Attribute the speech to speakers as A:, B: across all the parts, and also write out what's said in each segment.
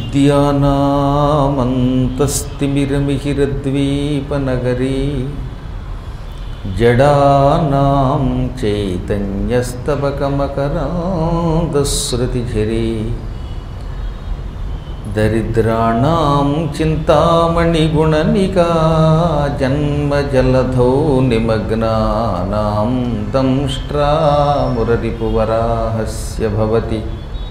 A: విద్యానామంతస్తిమిరమిహిరద్వీపనగరీ జడానాం చైతన్యస్తబకమకరాంధశ్రుతిఝరీ దరిద్రాణం చింతామణిగుణనికా జన్మజలధౌ నిమగ్నానాం దంష్ట్రామురరిపువరాహస్య భవతి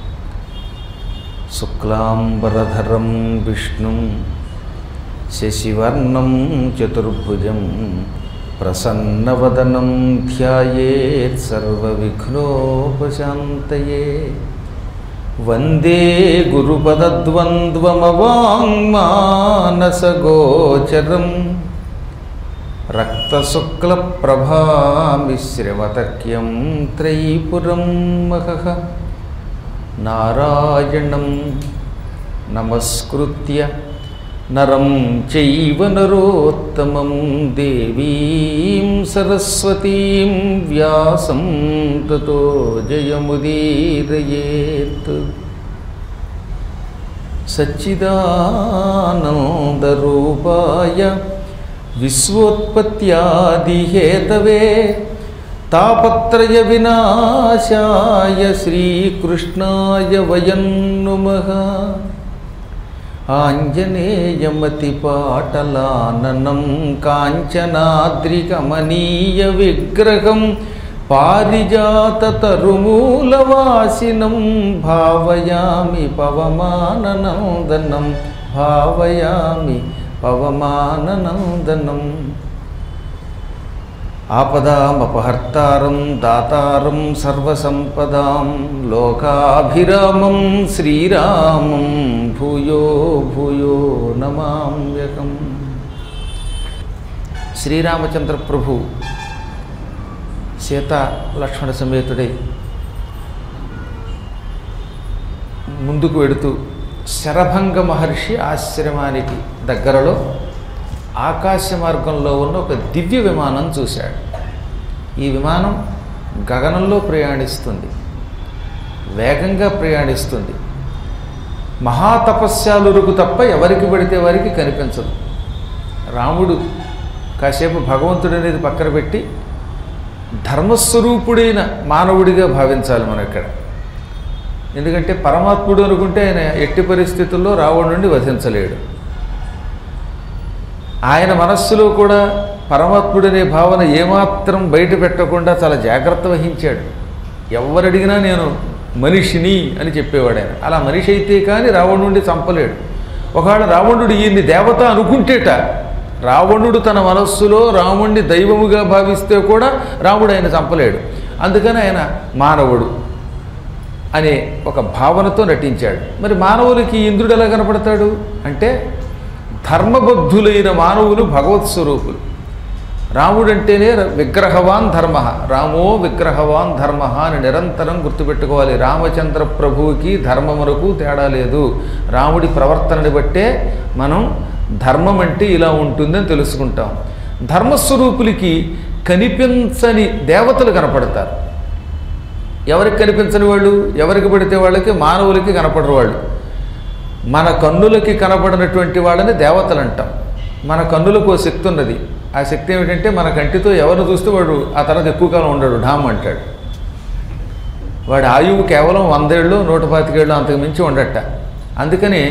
A: శుక్లాంబరధరం విష్ణుం శశివర్ణం చతుర్భుజం ప్రసన్నవదనం ధ్యాయేత్ సర్వవిఘ్నోపశాంతయే వందే గురుపదద్వంద్వమవాङ्మానసగోచరం రక్తశుక్లప్రభామిశ్రమతర్క్యం త్రైపురం మహః నారాయణం నమస్కృత్య నరం చైవ నరోత్తమం దేవీం సరస్వతీం వ్యాసం తతో జయముదీరయేత్ సచ్చిదానందరూపాయ విశ్వోత్పత్యాదిహేతవే తాపత్రయ వినాశాయ శ్రీకృష్ణాయ వయం నుమః ఆంజనేయమతిపాటలాననం కాంచనాద్రికమనీయ విగ్రహం పారిజాతతరుమూలవాసినం భావయామి పవమాననందనం భావయామి పవమాననందనం ఆపదామపహర్తారం దాతారం సర్వసంపదాం లోకాభిరామం శ్రీరామం భూయో భూయో నమామ్యకం శ్రీరామచంద్ర ప్రభు సీతా లక్ష్మణ సమేతుడై ముందుకు వెడుతూ శరభంగ మహర్షి ఆశ్రమానికి దగ్గరలో ఆకాశ మార్గంలో ఉన్న ఒక దివ్య విమానం చూశాడు ఈ విమానం గగనంలో ప్రయాణిస్తుంది వేగంగా ప్రయాణిస్తుంది మహాతపస్యాలురుకు తప్ప ఎవరికి పడితే వారికి కనిపించదు రాముడు కాసేపు భగవంతుడు అనేది పక్కన పెట్టి ధర్మస్వరూపుడైన మానవుడిగా భావించాలి మనం ఇక్కడ ఎందుకంటే పరమాత్ముడు అనుకుంటే ఆయన ఎట్టి పరిస్థితుల్లో రావణుడిని వధించలేడు ఆయన మనస్సులో కూడా పరమాత్ముడనే భావన ఏమాత్రం బయట పెట్టకుండా చాలా జాగ్రత్త వహించాడు ఎవరడిగినా నేను మనిషిని అని చెప్పేవాడు ఆయన అలా మనిషి అయితే కానీ రావణుడిని చంపలేడు ఒకవేళ రావణుడు ఈయన్ని దేవత అనుకుంటేట రావణుడు తన మనస్సులో రాముణ్ణి దైవముగా భావిస్తే కూడా రాముడు ఆయన చంపలేడు అందుకని ఆయన మానవుడు అనే ఒక భావనతో నటించాడు మరి మానవులకి ఇంద్రుడు ఎలా కనపడతాడు అంటే ధర్మబద్ధులైన మానవులు భగవత్ స్వరూపులు రాముడంటేనే విగ్రహవాన్ ధర్మ రామో విగ్రహవాన్ ధర్మ అని నిరంతరం గుర్తుపెట్టుకోవాలి రామచంద్ర ప్రభువుకి ధర్మమునకు తేడా లేదు రాముడి ప్రవర్తనని బట్టే మనం ధర్మం అంటే ఇలా ఉంటుందని తెలుసుకుంటాం ధర్మస్వరూపులకి కనిపించని దేవతలు కనపడతారు ఎవరికి కనిపించని వాళ్ళు ఎవరికి పడితే వాళ్ళకి మానవులకి కనపడరు వాళ్ళు మన కన్నులకి కనపడినటువంటి వాళ్ళని దేవతలు అంటాం మన కన్నులకు ఓ శక్తి ఉన్నది ఆ శక్తి ఏమిటంటే మన కంటితో ఎవరిని చూస్తే వాడు ఆ తర్వాత ఎక్కువ కాలం ఉండడు ఢామ్ అంటాడు వాడి ఆయువు కేవలం వందేళ్ళు నూట పాతికేళ్ళు అంతకు మించి ఉండట అందుకని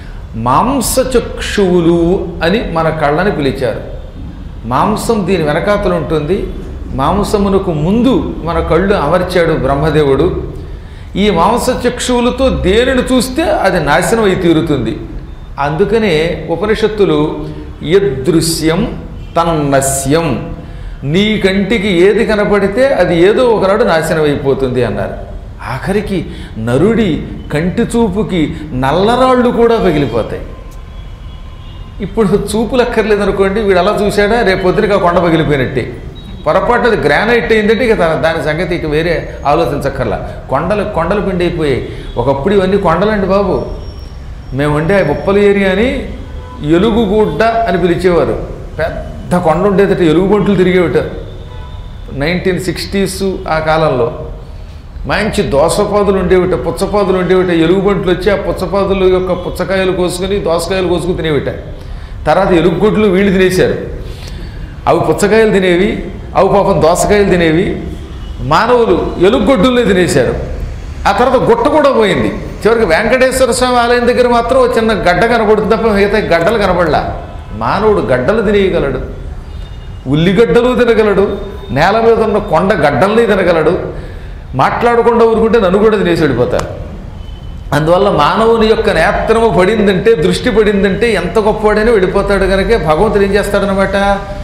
A: మాంసచక్షువులు అని మన కళ్ళని పిలిచారు మాంసం దీని వెనకాతలు ఉంటుంది మాంసమునకు ముందు మన కళ్ళు అమర్చాడు బ్రహ్మదేవుడు ఈ మాంసచక్షువులతో దేనిని చూస్తే అది నాశనం అయి తీరుతుంది అందుకనే ఉపనిషత్తులు యదృశ్యం తన్నస్యం నీ కంటికి ఏది కనపడితే అది ఏదో ఒకనాడు నాశనం అయిపోతుంది అన్నారు ఆఖరికి నరుడి కంటి చూపుకి నల్లరాళ్ళు కూడా పగిలిపోతాయి ఇప్పుడు చూపులు అక్కర్లేదనుకోండి వీడు అలా చూశాడా రేపు పొద్దునకి ఆ కొండ పగిలిపోయినట్టే పొరపాటు అది గ్రానైట్ అయిందంటే ఇక దా- దాని సంగతి ఇక వేరే ఆలోచించక్కర్లా కొండలు కొండలు పిండి అయిపోయాయి ఒకప్పుడు ఇవన్నీ కొండలండి బాబు మేము ఉండే ఉప్పల ఏరియా అని ఎలుగుగుడ్డ అని పిలిచేవారు పెద్ద కొండ ఉండేదట ఎలుగుబంట్లు తిరిగేవిట నైన్టీన్ సిక్స్టీస్ ఆ కాలంలో మంచి దోసపాదులు ఉండేవిట పుచ్చపాదులు ఉండేవిట ఎలుగుబంట్లు వచ్చి ఆ పుచ్చపాదుల యొక్క పుచ్చకాయలు కోసుకుని దోసకాయలు కోసుకుని తినేవిట తర్వాత ఎలుగుగొడ్లు వీళ్ళు తినేశారు అవి పుచ్చకాయలు తినేవి అవి పాపం దోసకాయలు తినేవి మానవులు ఎలుగొడ్డుల్ని తినేశారు ఆ తర్వాత గుట్ట కూడా పోయింది చివరికి వెంకటేశ్వర స్వామి ఆలయం దగ్గర మాత్రం ఒక చిన్న గడ్డ కనబడుతుంది తప్ప మిగతా గడ్డలు కనబడలా మానవుడు గడ్డలు తినేయగలడు ఉల్లిగడ్డలు తినగలడు నేల మీద ఉన్న కొండ గడ్డల్ని తినగలడు మాట్లాడకుండా ఊరుకుంటే నన్ను కూడా తినేసి వెళ్ళిపోతారు అందువల్ల మానవుని యొక్క నేత్రము పడిందంటే దృష్టి పడిందంటే ఎంత గొప్పవాడైనా వెళ్ళిపోతాడు కనుక భగవంతుడు ఏం చేస్తాడనమాట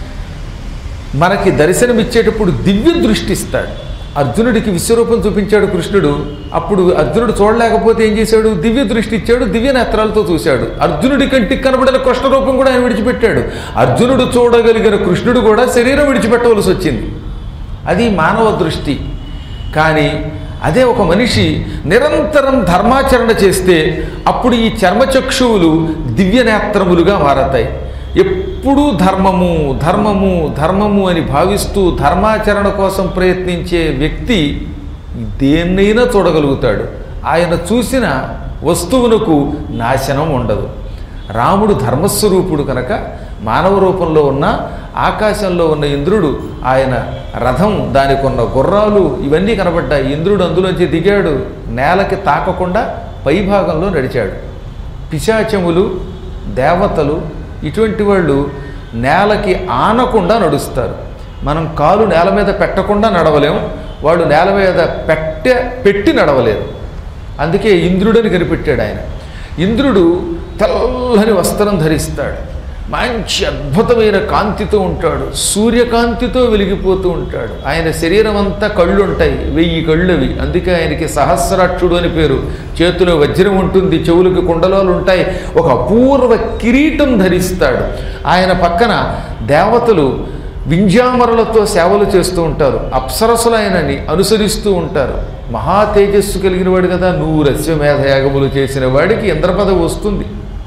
A: మనకి దర్శనమిచ్చేటప్పుడు దివ్య దృష్టి ఇస్తాడు అర్జునుడికి విశ్వరూపం చూపించాడు కృష్ణుడు అప్పుడు అర్జునుడు చూడలేకపోతే ఏం చేశాడు దివ్య దృష్టి ఇచ్చాడు దివ్య నేత్రాలతో చూశాడు అర్జునుడి కంటికి కనబడిన కృష్ణ రూపం కూడా ఆయన విడిచిపెట్టాడు అర్జునుడు చూడగలిగిన కృష్ణుడు కూడా శరీరం విడిచిపెట్టవలసి వచ్చింది అది మానవ దృష్టి కానీ అదే ఒక మనిషి నిరంతరం ధర్మాచరణ చేస్తే అప్పుడు ఈ చర్మచక్షువులు దివ్య నేత్రములుగా మారతాయి ఎప్పుడూ ధర్మము ధర్మము ధర్మము అని భావిస్తూ ధర్మాచరణ కోసం ప్రయత్నించే వ్యక్తి దేన్నైనా చూడగలుగుతాడు ఆయన చూసిన వస్తువునకు నాశనం ఉండదు రాముడు ధర్మస్వరూపుడు కనుక మానవ రూపంలో ఉన్న ఆకాశంలో ఉన్న ఇంద్రుడు ఆయన రథం దానికి ఉన్న గుర్రాలు ఇవన్నీ కనబడ్డాయి ఇంద్రుడు అందులోంచి దిగాడు నేలకి తాకకుండా పైభాగంలో నడిచాడు పిశాచములు దేవతలు ఇటువంటి వాళ్ళు నేలకి ఆనకుండా నడుస్తారు మనం కాలు నేల మీద పెట్టకుండా నడవలేం వాళ్ళు నేల మీద పెట్టె పెట్టి నడవలేరు అందుకే ఇంద్రుడని కనిపెట్టాడు ఆయన ఇంద్రుడు తెల్లని వస్త్రం ధరిస్తాడు మంచి అద్భుతమైన కాంతితో ఉంటాడు సూర్యకాంతితో వెలిగిపోతూ ఉంటాడు ఆయన శరీరం అంతా కళ్ళు ఉంటాయి వెయ్యి కళ్ళవి అందుకే ఆయనకి సహస్రాక్షుడు అని పేరు చేతిలో వజ్రం ఉంటుంది చెవులకు కుండలాలు ఉంటాయి ఒక అపూర్వ కిరీటం ధరిస్తాడు ఆయన పక్కన దేవతలు వింజామరులతో సేవలు చేస్తూ ఉంటారు అప్సరసులు ఆయనని అనుసరిస్తూ ఉంటారు మహా తేజస్సు కలిగిన వాడు కదా నువ్వు రస్యమేధ యాగములు చేసిన వాడికి ఇంద్రపదవి వస్తుంది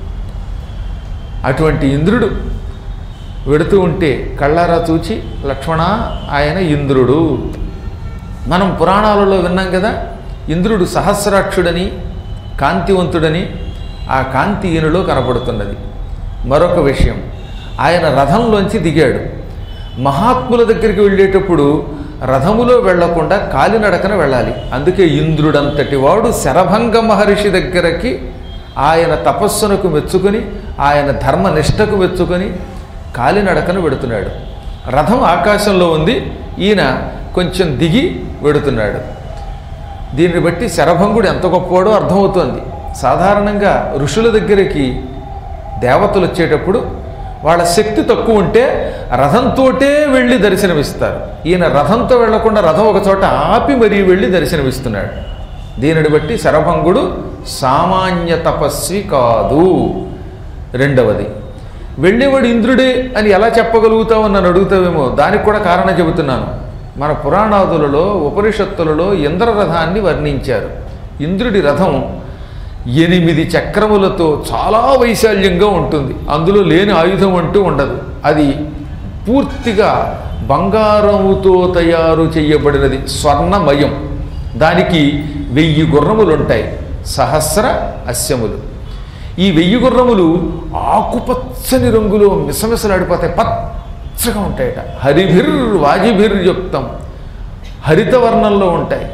A: అటువంటి ఇంద్రుడు వెడుతూ ఉంటే కళ్ళారా చూచి లక్ష్మణ ఆయన ఇంద్రుడు మనం పురాణాలలో విన్నాం కదా ఇంద్రుడు సహస్రాక్షుడని కాంతివంతుడని ఆ కాంతి ఈయనలో కనపడుతున్నది మరొక విషయం ఆయన రథంలోంచి దిగాడు మహాత్ముల దగ్గరికి వెళ్ళేటప్పుడు రథములో వెళ్లకుండా కాలినడకన వెళ్ళాలి అందుకే ఇంద్రుడంతటి వాడు శరభంగ మహర్షి దగ్గరకి ఆయన తపస్సునకు మెచ్చుకొని ఆయన ధర్మనిష్టకు మెచ్చుకొని కాలినడకన వెడుతున్నాడు రథం ఆకాశంలో ఉంది ఈయన కొంచెం దిగి వెడుతున్నాడు దీన్ని బట్టి శరభంగుడు ఎంత గొప్పవాడో అర్థమవుతోంది సాధారణంగా ఋషుల దగ్గరికి దేవతలు వచ్చేటప్పుడు వాళ్ళ శక్తి తక్కువ ఉంటే రథంతోటే వెళ్ళి దర్శనమిస్తారు ఈయన రథంతో వెళ్లకుండా రథం ఒక చోట ఆపి మరీ వెళ్ళి దర్శనమిస్తున్నాడు దీనిని బట్టి శరభంగుడు సామాన్య తపస్వి కాదు రెండవది వెళ్ళేవాడు ఇంద్రుడే అని ఎలా చెప్పగలుగుతావు నన్ను అడుగుతావేమో దానికి కూడా కారణం చెబుతున్నాను మన పురాణాదులలో ఉపనిషత్తులలో ఇంద్రరథాన్ని వర్ణించారు ఇంద్రుడి రథం ఎనిమిది చక్రములతో చాలా వైశాల్యంగా ఉంటుంది అందులో లేని ఆయుధం అంటూ ఉండదు అది పూర్తిగా బంగారముతో తయారు చేయబడినది స్వర్ణమయం దానికి వెయ్యి గుర్రములు ఉంటాయి సహస్ర అశ్యములు ఈ వెయ్యి గుర్రములు ఆకుపచ్చని రంగులో మిసమిసలాడిపోతాయి పచ్చగా ఉంటాయట హరిభిర్ వాజిభిర్యుక్తం హరితవర్ణంలో ఉంటాయి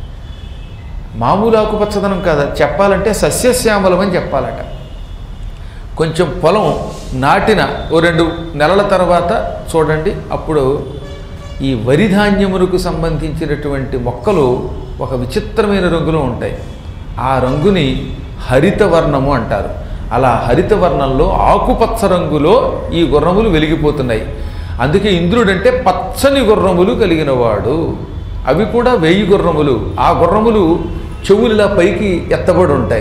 A: మామూలు ఆకుపచ్చదనం కాదు అది చెప్పాలంటే సస్యశ్యామలం అని చెప్పాలట కొంచెం పొలం నాటిన ఓ రెండు నెలల తర్వాత చూడండి అప్పుడు ఈ వరి ధాన్యములకు సంబంధించినటువంటి మొక్కలు ఒక విచిత్రమైన రంగులో ఉంటాయి ఆ రంగుని హరితవర్ణము అంటారు అలా హరితవర్ణంలో ఆకుపచ్చ రంగులో ఈ గుర్రములు వెలిగిపోతున్నాయి అందుకే ఇంద్రుడంటే పచ్చని గుర్రములు కలిగినవాడు అవి కూడా వెయ్యి గుర్రములు ఆ గుర్రములు చెవులులా పైకి ఎత్తబడి ఉంటాయి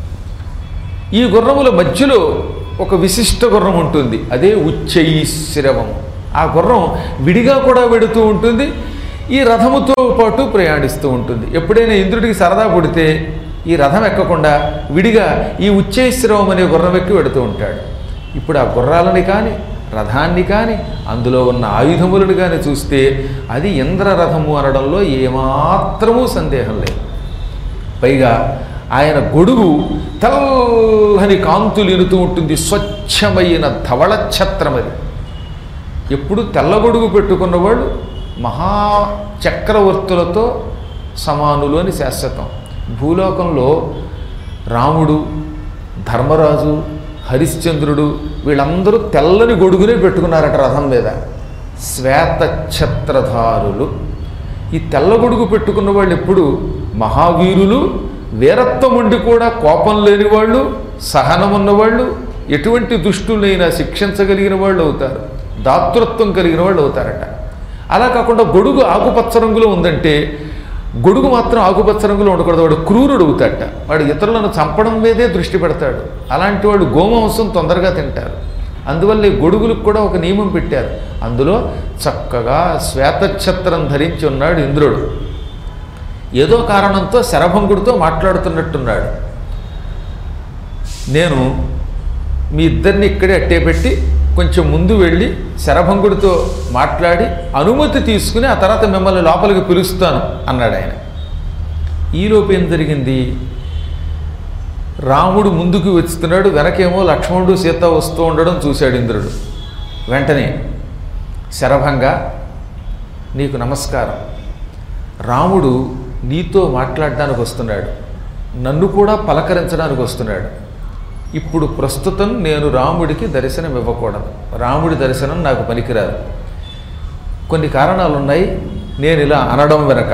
A: ఈ గుర్రముల మధ్యలో ఒక విశిష్ట గుర్రం ఉంటుంది అదే ఉచ్చైశ్రవం ఆ గుర్రం విడిగా కూడా వెడుతూ ఉంటుంది ఈ రథముతో పాటు ప్రయాణిస్తూ ఉంటుంది ఎప్పుడైనా ఇంద్రుడికి సరదా పుడితే ఈ రథం ఎక్కకుండా విడిగా ఈ ఉచ్చైశ్రవం అనే గుర్రం ఎక్కి వెడుతూ ఉంటాడు ఇప్పుడు ఆ గుర్రాలని కానీ రథాన్ని కానీ అందులో ఉన్న ఆయుధములను కానీ చూస్తే అది ఇంద్రరథము అనడంలో ఏమాత్రమూ సందేహం లేదు పైగా ఆయన గొడుగు తెల్లని కాంతులు ఎనుతూ ఉంటుంది స్వచ్ఛమైన ధవళ ఛత్రం అది ఎప్పుడు తెల్లగొడుగు పెట్టుకున్న వాళ్ళు మహా చక్రవర్తులతో సమానులు అని శాశ్వతం భూలోకంలో రాముడు ధర్మరాజు హరిశ్చంద్రుడు వీళ్ళందరూ తెల్లని గొడుగునే పెట్టుకున్నారట రథం మీద శ్వేత ఛత్రధారులు ఈ తెల్ల గొడుగు పెట్టుకున్న వాళ్ళు ఎప్పుడు మహావీరులు వీరత్వం ఉండి కూడా కోపం లేని వాళ్ళు సహనం ఉన్నవాళ్ళు ఎటువంటి దుష్టులైనా శిక్షించగలిగిన వాళ్ళు అవుతారు దాతృత్వం కలిగిన వాళ్ళు అవుతారట అలా కాకుండా గొడుగు ఆకుపచ్చ రంగులో ఉందంటే గొడుగు మాత్రం ఆకుపచ్చ రంగులో ఉండకూడదు వాడు క్రూరుడు అవుతాడట వాడు ఇతరులను చంపడం మీదే దృష్టి పెడతాడు అలాంటి వాడు గోమాంసం తొందరగా తింటారు అందువల్ల ఈ గొడుగులకు కూడా ఒక నియమం పెట్టారు అందులో చక్కగా శ్వేతఛత్రం ధరించి ఉన్నాడు ఇంద్రుడు ఏదో కారణంతో శరభంగుడితో మాట్లాడుతున్నట్టున్నాడు నేను మీ ఇద్దరిని ఇక్కడే అట్టే పెట్టి కొంచెం ముందు వెళ్ళి శరభంగుడితో మాట్లాడి అనుమతి తీసుకుని ఆ తర్వాత మిమ్మల్ని లోపలికి పిలుస్తాను అన్నాడు ఆయన ఈలోపు ఏం జరిగింది రాముడు ముందుకు వచ్చుతున్నాడు వెనకేమో లక్ష్మణుడు సీత వస్తూ ఉండడం చూశాడు ఇంద్రుడు వెంటనే శరభంగా నీకు నమస్కారం రాముడు నీతో మాట్లాడడానికి వస్తున్నాడు నన్ను కూడా పలకరించడానికి వస్తున్నాడు ఇప్పుడు ప్రస్తుతం నేను రాముడికి దర్శనం ఇవ్వకూడదు రాముడి దర్శనం నాకు పనికిరాదు కొన్ని కారణాలు ఉన్నాయి నేను ఇలా అనడం వెనక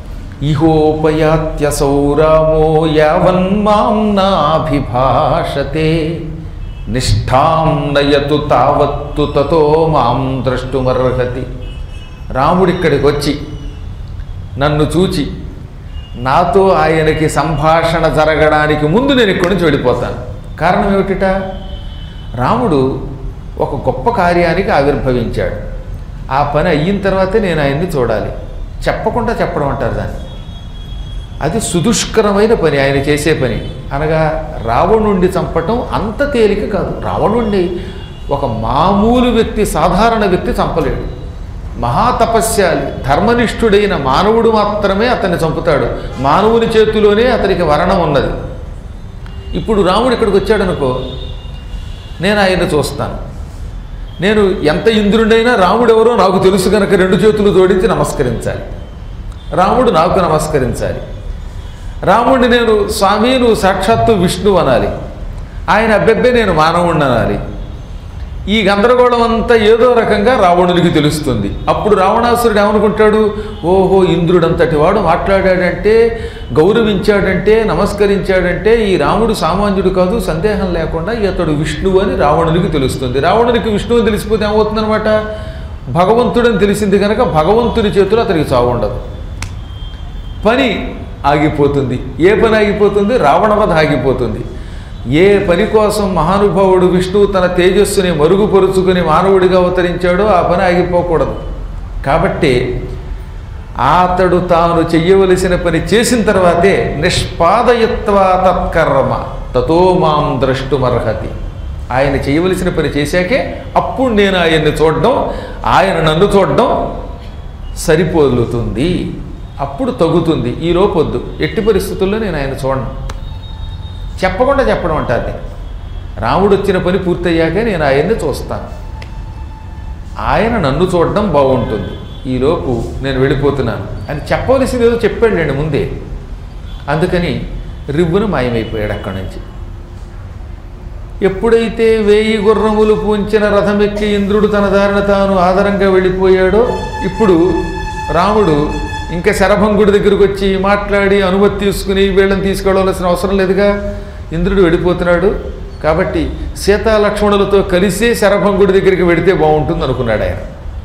A: ఇహోపయాత్యసౌ రామో యావన్మాం నాభిభాషతే నిష్ఠాం నయతు తావత్తు తతో మాం ద్రష్టుమర్హతి రాముడు ఇక్కడికి వచ్చి నన్ను చూచి నాతో ఆయనకి సంభాషణ జరగడానికి ముందు నేను ఇక్కడి నుంచి వెళ్ళిపోతాను కారణం ఏమిటిట రాముడు ఒక గొప్ప కార్యానికి ఆవిర్భవించాడు ఆ పని అయిన తర్వాతే నేను ఆయన్ని చూడాలి చెప్పకుండా చెప్పడం అంటారు దాన్ని అది సుదుష్కరమైన పని ఆయన చేసే పని అనగా రావణుణ్ణి చంపటం అంత తేలిక కాదు రావణుణ్ణి ఒక మామూలు వ్యక్తి సాధారణ వ్యక్తి చంపలేడు మహాతపస్యాలి ధర్మనిష్ఠుడైన మానవుడు మాత్రమే అతన్ని చంపుతాడు మానవుని చేతిలోనే అతనికి వరణం ఉన్నది ఇప్పుడు రాముడు ఇక్కడికి వచ్చాడనుకో నేను ఆయన్ని చూస్తాను నేను ఎంత ఇంద్రుడైనా రాముడు ఎవరో నాకు తెలుసు కనుక రెండు చేతులు జోడించి నమస్కరించాలి రాముడు నాకు నమస్కరించాలి రాముడిని నేను స్వామి నువ్వు సాక్షాత్తు విష్ణువు అనాలి ఆయన అబ్బెబ్బే నేను మానవుడిని అనాలి ఈ గందరగోళం అంతా ఏదో రకంగా రావణునికి తెలుస్తుంది అప్పుడు రావణాసురుడు ఏమనుకుంటాడు ఓహో ఇంద్రుడంతటి వాడు మాట్లాడాడంటే గౌరవించాడంటే నమస్కరించాడంటే ఈ రాముడు సామాన్యుడు కాదు సందేహం లేకుండా ఇతడు విష్ణువు అని రావణునికి తెలుస్తుంది రావణునికి విష్ణువు అని తెలిసిపోతే ఏమవుతుందనమాట భగవంతుడని తెలిసింది కనుక భగవంతుని చేతిలో అతనికి చావు ఉండదు పని ఆగిపోతుంది ఏ పని ఆగిపోతుంది రావణవధ ఆగిపోతుంది ఏ పని కోసం మహానుభావుడు విష్ణువు తన తేజస్సుని మరుగుపరుచుకుని మానవుడిగా అవతరించాడో ఆ పని ఆగిపోకూడదు కాబట్టి అతడు తాను చెయ్యవలసిన పని చేసిన తర్వాతే నిష్పాదయత్వా తత్కర్మ తతో మాం ద్రష్టుమర్హతి ఆయన చేయవలసిన పని చేశాకే అప్పుడు నేను ఆయన్ని చూడడం ఆయన నన్ను చూడడం సరిపోలుతుంది అప్పుడు తగ్గుతుంది ఈ లోపొద్దు ఎట్టి పరిస్థితుల్లో నేను ఆయన చూడను చెప్పకుండా చెప్పడం అంటారు రాముడు వచ్చిన పని పూర్తయ్యాకే నేను ఆయన్ని చూస్తాను ఆయన నన్ను చూడడం బాగుంటుంది ఈలోపు నేను వెళ్ళిపోతున్నాను అని చెప్పవలసింది ఏదో చెప్పాడులేండి ముందే అందుకని రివ్వును మాయమైపోయాడు అక్కడి నుంచి ఎప్పుడైతే వేయి గుర్రములు పూంచిన రథమెక్కి ఇంద్రుడు తన దారిన తాను ఆదరంగా వెళ్ళిపోయాడో ఇప్పుడు రాముడు ఇంకా శరభంగుడి దగ్గరికి వచ్చి మాట్లాడి అనుమతి తీసుకుని వీళ్ళని తీసుకెళ్ళవలసిన అవసరం లేదుగా ఇంద్రుడు వెళ్ళిపోతున్నాడు కాబట్టి సీతా లక్ష్మణులతో కలిసే శరభంగుడి దగ్గరికి వెడితే బాగుంటుంది అనుకున్నాడు ఆయన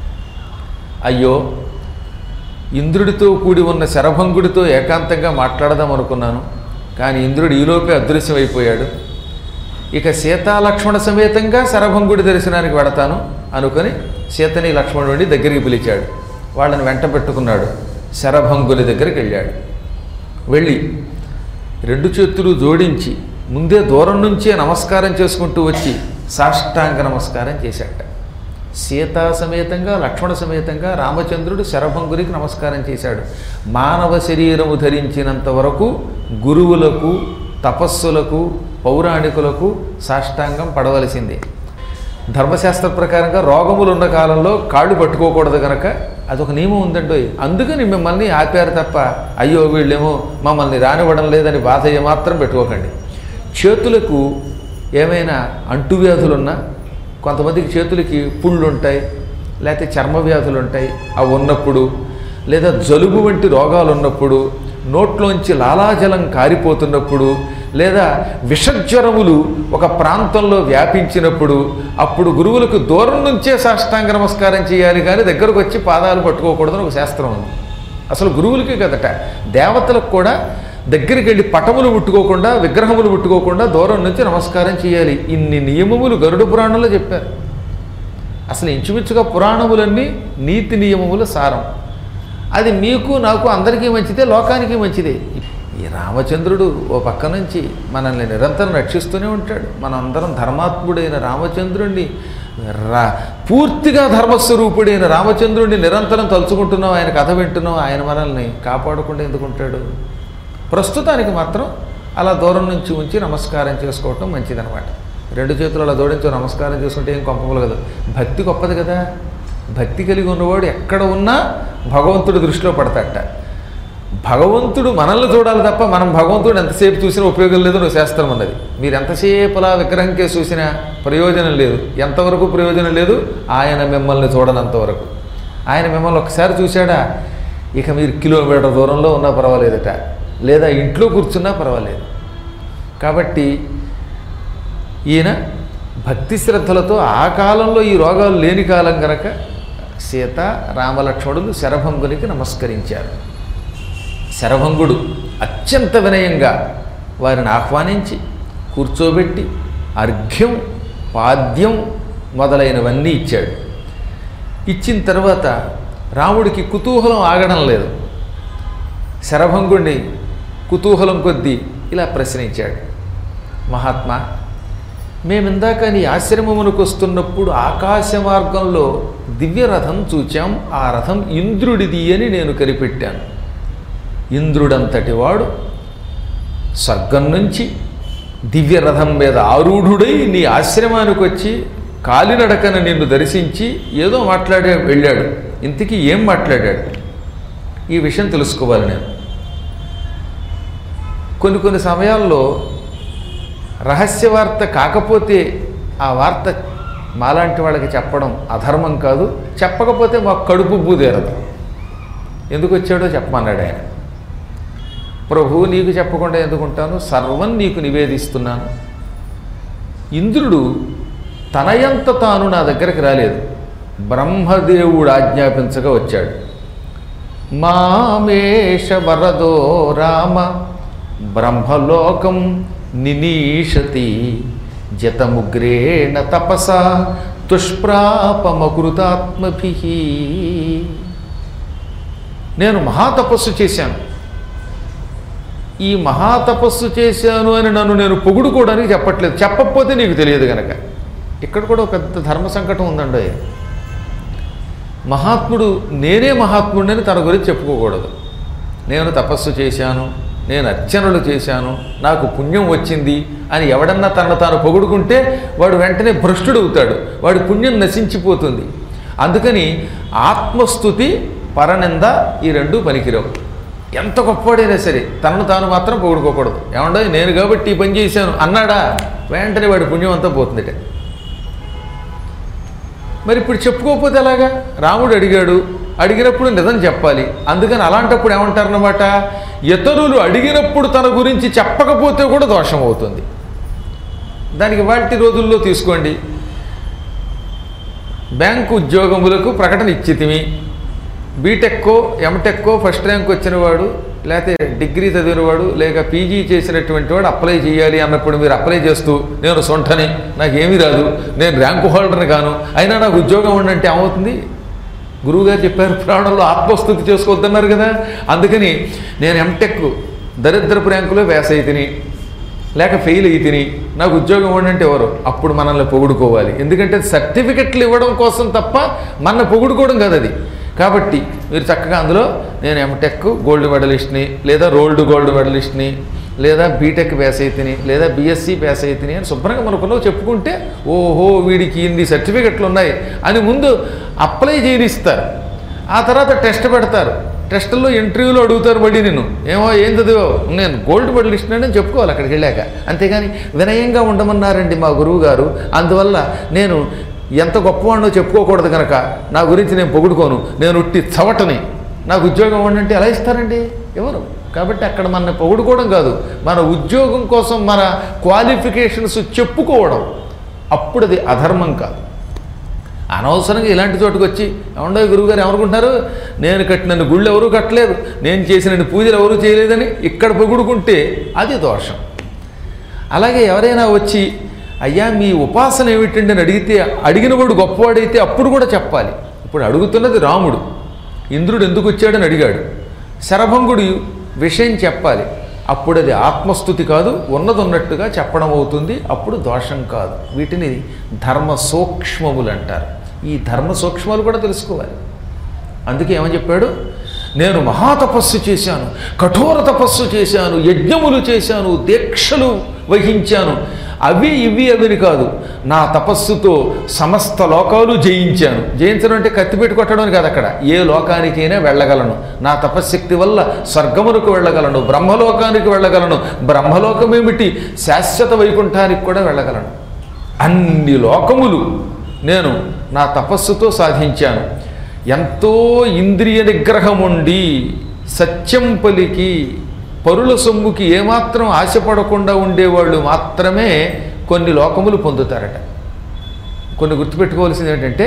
A: అయ్యో ఇంద్రుడితో కూడి ఉన్న శరభంగుడితో ఏకాంతంగా మాట్లాడదాం అనుకున్నాను కానీ ఇంద్రుడు ఈలోపే అదృశ్యమైపోయాడు ఇక సీతాలక్ష్మణ సమేతంగా శరభంగుడి దర్శనానికి వెడతాను అనుకొని సీతని లక్ష్మణుడిని దగ్గరికి పిలిచాడు వాళ్ళని వెంట పెట్టుకున్నాడు శరభంగుని దగ్గరికి వెళ్ళాడు వెళ్ళి రెండు చేతులు జోడించి ముందే దూరం నుంచే నమస్కారం చేసుకుంటూ వచ్చి సాష్టాంగ నమస్కారం చేశాట సీతా సమేతంగా లక్ష్మణ సమేతంగా రామచంద్రుడు శరభంగురికి నమస్కారం చేశాడు మానవ శరీరము ధరించినంత వరకు గురువులకు తపస్సులకు పౌరాణికులకు సాష్టాంగం పడవలసిందే ధర్మశాస్త్ర ప్రకారంగా రోగములు ఉన్న కాలంలో కాళ్ళు పట్టుకోకూడదు కనుక అదొక నియమం ఉందండి అందుకని మిమ్మల్ని ఆపారు తప్ప అయ్యో వీళ్ళేమో మమ్మల్ని రానివ్వడం లేదని బాధ ఏమాత్రం పెట్టుకోకండి చేతులకు ఏమైనా అంటువ్యాధులున్నా కొంతమందికి చేతులకి పుళ్ళు ఉంటాయి లేకపోతే చర్మ వ్యాధులు ఉంటాయి అవి ఉన్నప్పుడు లేదా జలుబు వంటి రోగాలు ఉన్నప్పుడు నోట్లోంచి లాలాజలం కారిపోతున్నప్పుడు లేదా విషజ్వరములు ఒక ప్రాంతంలో వ్యాపించినప్పుడు అప్పుడు గురువులకు దూరం నుంచే సాష్టాంగ నమస్కారం చేయాలి కానీ దగ్గరకు వచ్చి పాదాలు పట్టుకోకూడదని ఒక శాస్త్రం ఉంది అసలు గురువులకే కదట దేవతలకు కూడా దగ్గరికి వెళ్ళి పటములు ముట్టుకోకుండా విగ్రహములు ముట్టుకోకుండా దూరం నుంచి నమస్కారం చేయాలి ఇన్ని నియమములు గరుడ పురాణంలో చెప్పారు అసలు ఇంచుమించుగా పురాణములన్నీ నీతి నియమముల సారం అది మీకు నాకు అందరికీ మంచిదే లోకానికి మంచిదే ఈ రామచంద్రుడు ఓ పక్క నుంచి మనల్ని నిరంతరం రక్షిస్తూనే ఉంటాడు మనందరం ధర్మాత్ముడైన రామచంద్రుణ్ణి రా పూర్తిగా ధర్మస్వరూపుడైన రామచంద్రుడిని నిరంతరం తలుచుకుంటున్నాం ఆయన కథ వింటున్నాం ఆయన మనల్ని కాపాడకుండా ఎందుకుంటాడు ప్రస్తుతానికి మాత్రం అలా దూరం నుంచి ఉంచి నమస్కారం చేసుకోవటం మంచిదనమాట రెండు చేతులు అలా జోడించి నమస్కారం చేసుకుంటే ఏం కొంపములు కదా భక్తి గొప్పది కదా భక్తి కలిగి ఉన్నవాడు ఎక్కడ ఉన్నా భగవంతుడి దృష్టిలో పడతాట భగవంతుడు మనల్ని చూడాలి తప్ప మనం భగవంతుడు ఎంతసేపు చూసినా ఉపయోగం లేదు నువ్వు శాస్త్రం ఉన్నది మీరు ఎంతసేపు అలా విగ్రహం కేసు చూసినా ప్రయోజనం లేదు ఎంతవరకు ప్రయోజనం లేదు ఆయన మిమ్మల్ని చూడనంతవరకు ఆయన మిమ్మల్ని ఒకసారి చూశాడా ఇక మీరు కిలోమీటర్ దూరంలో ఉన్నా పర్వాలేదట లేదా ఇంట్లో కూర్చున్నా పర్వాలేదు కాబట్టి ఈయన భక్తి శ్రద్ధలతో ఆ కాలంలో ఈ రోగాలు లేని కాలం గనక సీత రామలక్ష్మణులు శరభంగునికి నమస్కరించారు శరభంగుడు అత్యంత వినయంగా వారిని ఆహ్వానించి కూర్చోబెట్టి అర్ఘ్యం పాద్యం మొదలైనవన్నీ ఇచ్చాడు ఇచ్చిన తర్వాత రాముడికి కుతూహలం ఆగడం లేదు శరభంగుణ్ణి కుతూహలం కొద్దీ ఇలా ప్రశ్నించాడు మహాత్మా మేమిందాక నీ ఆశ్రమమునకు వస్తున్నప్పుడు ఆకాశ మార్గంలో దివ్య రథం చూచాం ఆ రథం ఇంద్రుడిది అని నేను కనిపెట్టాను ఇంద్రుడంతటి వాడు స్వర్గం నుంచి దివ్య రథం మీద ఆరూఢుడై నీ ఆశ్రమానికి వచ్చి కాలినడకన నిన్ను దర్శించి ఏదో మాట్లాడే వెళ్ళాడు ఇంతకీ ఏం మాట్లాడాడు ఈ విషయం తెలుసుకోవాలి నేను కొన్ని కొన్ని సమయాల్లో రహస్య వార్త కాకపోతే ఆ వార్త మాలాంటి వాళ్ళకి చెప్పడం అధర్మం కాదు చెప్పకపోతే మాకు కడుపు బూదేరదు ఎందుకు వచ్చాడో చెప్పమన్నాడు ఆయన ప్రభు నీకు చెప్పకుండా ఎందుకుంటాను సర్వం నీకు నివేదిస్తున్నాను ఇంద్రుడు తనయంత తాను నా దగ్గరికి రాలేదు బ్రహ్మదేవుడు ఆజ్ఞాపించగా వచ్చాడు మామేష వరదో రామ బ్రహ్మలోకం నినీషతి జతముగ్రేణ తపస దుష్ప్రాపమకృతాత్మభి నేను మహాతపస్సు చేశాను ఈ మహాతపస్సు చేశాను అని నన్ను నేను పొగుడుకోవడానికి చెప్పట్లేదు చెప్పకపోతే నీకు తెలియదు గనక ఇక్కడ కూడా ఒక పెద్ద ధర్మ సంకటం ఉందండి మహాత్ముడు నేనే మహాత్ముడిని తన గురించి చెప్పుకోకూడదు నేను తపస్సు చేశాను నేను అర్చనలు చేశాను నాకు పుణ్యం వచ్చింది అని ఎవడన్నా తనను తాను పొగుడుకుంటే వాడు వెంటనే భ్రష్టుడు అవుతాడు వాడి పుణ్యం నశించిపోతుంది అందుకని ఆత్మస్థుతి పరనింద ఈ రెండు పనికిరావు ఎంత గొప్పవాడైనా సరే తనను తాను మాత్రం పొగుడుకోకూడదు ఏమండో నేను కాబట్టి ఈ పని చేశాను అన్నాడా వెంటనే వాడి పుణ్యం అంతా పోతుందిట మరి ఇప్పుడు చెప్పుకోకపోతే ఎలాగా రాముడు అడిగాడు అడిగినప్పుడు నిజం చెప్పాలి అందుకని అలాంటప్పుడు ఏమంటారన్నమాట ఇతరులు అడిగినప్పుడు తన గురించి చెప్పకపోతే కూడా దోషం అవుతుంది దానికి వాటి రోజుల్లో తీసుకోండి బ్యాంకు ఉద్యోగములకు ప్రకటన ఇచ్చితిమి బీటెక్కో ఎంటెక్కో ఫస్ట్ ర్యాంక్ వచ్చినవాడు లేకపోతే డిగ్రీ చదివినవాడు లేక పీజీ చేసినటువంటి వాడు అప్లై చేయాలి అన్నప్పుడు మీరు అప్లై చేస్తూ నేను సొంటని నాకేమీ రాదు నేను ర్యాంకు హోల్డర్ని కాను అయినా నాకు ఉద్యోగం ఉండంటే ఏమవుతుంది గురువుగారు చెప్పారు ప్రాణంలో ఆత్మస్థుతి చేసుకోవద్దన్నారు కదా అందుకని నేను ఎంటెక్ దరిద్రపు ర్యాంకులో వేసైతిని లేక ఫెయిల్ అయ్యి తిని నాకు ఉద్యోగం ఇవ్వండి అంటే ఎవరు అప్పుడు మనల్ని పొగుడుకోవాలి ఎందుకంటే సర్టిఫికెట్లు ఇవ్వడం కోసం తప్ప మన పొగుడుకోవడం కాదు అది కాబట్టి మీరు చక్కగా అందులో నేను ఎంటెక్ గోల్డ్ మెడలిస్ట్ని లేదా రోల్డ్ గోల్డ్ మెడలిస్ట్ని లేదా బీటెక్ పాస్ అయితేని లేదా బీఎస్సీ పాస్ అయితేని అని శుభ్రంగా మనకులో చెప్పుకుంటే ఓహో వీడికి ఇన్ని సర్టిఫికెట్లు ఉన్నాయి అని ముందు అప్లై చేయనిస్తారు ఆ తర్వాత టెస్ట్ పెడతారు టెస్టుల్లో ఇంటర్వ్యూలో అడుగుతారు మళ్ళీ నేను ఏమో ఏం చదివావు నేను గోల్డ్ మెడలిస్ట్ అని చెప్పుకోవాలి అక్కడికి వెళ్ళాక అంతేగాని వినయంగా ఉండమన్నారండి మా గురువు గారు అందువల్ల నేను ఎంత గొప్పవాడినో చెప్పుకోకూడదు కనుక నా గురించి నేను పొగుడుకోను నేను ఉట్టి చవటని నాకు ఉద్యోగం ఇవ్వండి అంటే ఎలా ఇస్తారండి ఎవరు కాబట్టి అక్కడ మన పొగుడుకోవడం కాదు మన ఉద్యోగం కోసం మన క్వాలిఫికేషన్స్ చెప్పుకోవడం అప్పుడు అది అధర్మం కాదు అనవసరంగా ఇలాంటి చోటుకు వచ్చి ఏమండో గురువుగారు ఏమనుకుంటున్నారు నేను కట్టినన్ని గుళ్ళు ఎవరూ కట్టలేదు నేను చేసిన పూజలు ఎవరూ చేయలేదని ఇక్కడ పొగుడుకుంటే అది దోషం అలాగే ఎవరైనా వచ్చి అయ్యా మీ ఉపాసన ఏమిటండి అని అడిగితే అడిగినవాడు గొప్పవాడైతే అప్పుడు కూడా చెప్పాలి ఇప్పుడు అడుగుతున్నది రాముడు ఇంద్రుడు ఎందుకు వచ్చాడని అడిగాడు శరభంగుడు విషయం చెప్పాలి అప్పుడు అది ఆత్మస్థుతి కాదు ఉన్నది ఉన్నట్టుగా చెప్పడం అవుతుంది అప్పుడు దోషం కాదు వీటిని ధర్మ సూక్ష్మములు అంటారు ఈ ధర్మ సూక్ష్మాలు కూడా తెలుసుకోవాలి అందుకే ఏమని చెప్పాడు నేను మహాతపస్సు చేశాను కఠోర తపస్సు చేశాను యజ్ఞములు చేశాను దీక్షలు వహించాను అవి ఇవి అవిని కాదు నా తపస్సుతో సమస్త లోకాలు జయించాను జయించడం అంటే కత్తిపెట్టి కొట్టడం అని కాదు అక్కడ ఏ లోకానికైనా వెళ్ళగలను నా తపశ్శక్తి వల్ల స్వర్గమునకు వెళ్ళగలను బ్రహ్మలోకానికి వెళ్ళగలను బ్రహ్మలోకమేమిటి శాశ్వత వైకుంఠానికి కూడా వెళ్ళగలను అన్ని లోకములు నేను నా తపస్సుతో సాధించాను ఎంతో ఇంద్రియ నిగ్రహం ఉండి సత్యం పలికి పరుల సొమ్ముకి ఏమాత్రం ఆశపడకుండా ఉండేవాళ్ళు మాత్రమే కొన్ని లోకములు పొందుతారట కొన్ని గుర్తుపెట్టుకోవాల్సింది ఏంటంటే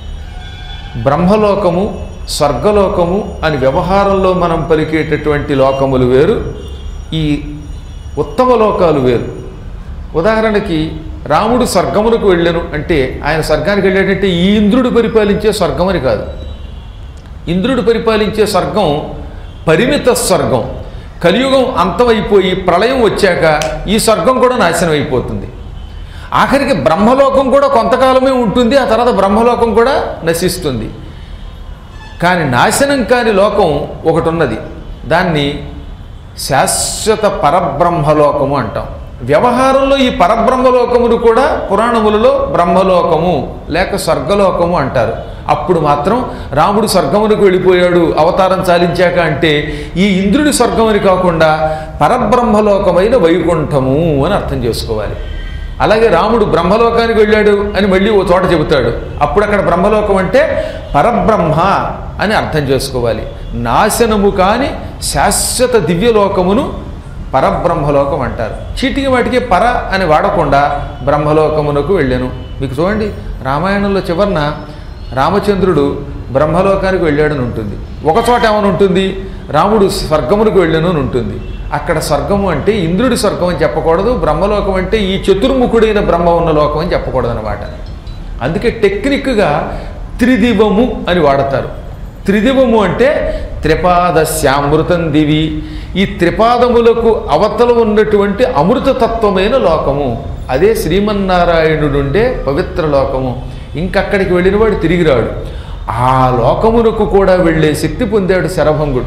A: బ్రహ్మలోకము స్వర్గలోకము అని వ్యవహారంలో మనం పలికేటటువంటి లోకములు వేరు ఈ ఉత్తమ లోకాలు వేరు ఉదాహరణకి రాముడు స్వర్గములకు వెళ్ళాను అంటే ఆయన స్వర్గానికి వెళ్ళాడంటే ఈ ఇంద్రుడు పరిపాలించే స్వర్గం అని కాదు ఇంద్రుడు పరిపాలించే స్వర్గం పరిమిత స్వర్గం కలియుగం అంతమైపోయి ప్రళయం వచ్చాక ఈ స్వర్గం కూడా నాశనం అయిపోతుంది ఆఖరికి బ్రహ్మలోకం కూడా కొంతకాలమే ఉంటుంది ఆ తర్వాత బ్రహ్మలోకం కూడా నశిస్తుంది కానీ నాశనం కాని లోకం ఒకటి ఉన్నది దాన్ని శాశ్వత పరబ్రహ్మలోకము అంటాం వ్యవహారంలో ఈ పరబ్రహ్మలోకమును కూడా పురాణములలో బ్రహ్మలోకము లేక స్వర్గలోకము అంటారు అప్పుడు మాత్రం రాముడు స్వర్గమునకు వెళ్ళిపోయాడు అవతారం చాలించాక అంటే ఈ ఇంద్రుడి స్వర్గం అని కాకుండా పరబ్రహ్మలోకమైన వైకుంఠము అని అర్థం చేసుకోవాలి అలాగే రాముడు బ్రహ్మలోకానికి వెళ్ళాడు అని మళ్ళీ ఓ చోట చెబుతాడు అప్పుడు అక్కడ బ్రహ్మలోకం అంటే పరబ్రహ్మ అని అర్థం చేసుకోవాలి నాశనము కాని శాశ్వత దివ్యలోకమును పరబ్రహ్మలోకం అంటారు చీటికి వాటికి పర అని వాడకుండా బ్రహ్మలోకమునకు వెళ్ళాను మీకు చూడండి రామాయణంలో చివరన రామచంద్రుడు బ్రహ్మలోకానికి వెళ్ళాడని ఉంటుంది ఒక చోట ఏమని ఉంటుంది రాముడు స్వర్గమునికి వెళ్ళాను అని ఉంటుంది అక్కడ స్వర్గము అంటే ఇంద్రుడి స్వర్గం అని చెప్పకూడదు బ్రహ్మలోకం అంటే ఈ చతుర్ముఖుడైన బ్రహ్మ ఉన్న లోకం అని చెప్పకూడదు అనమాట అందుకే టెక్నిక్గా త్రిదివము అని వాడతారు త్రిదివము అంటే త్రిపాదశ్యామృతం దివి ఈ త్రిపాదములకు అవతల ఉన్నటువంటి అమృతతత్వమైన లోకము అదే శ్రీమన్నారాయణుడుండే పవిత్ర లోకము ఇంకక్కడికి వెళ్ళినవాడు తిరిగి రాడు ఆ లోకమునకు కూడా వెళ్ళే శక్తి పొందాడు శరభంగుడు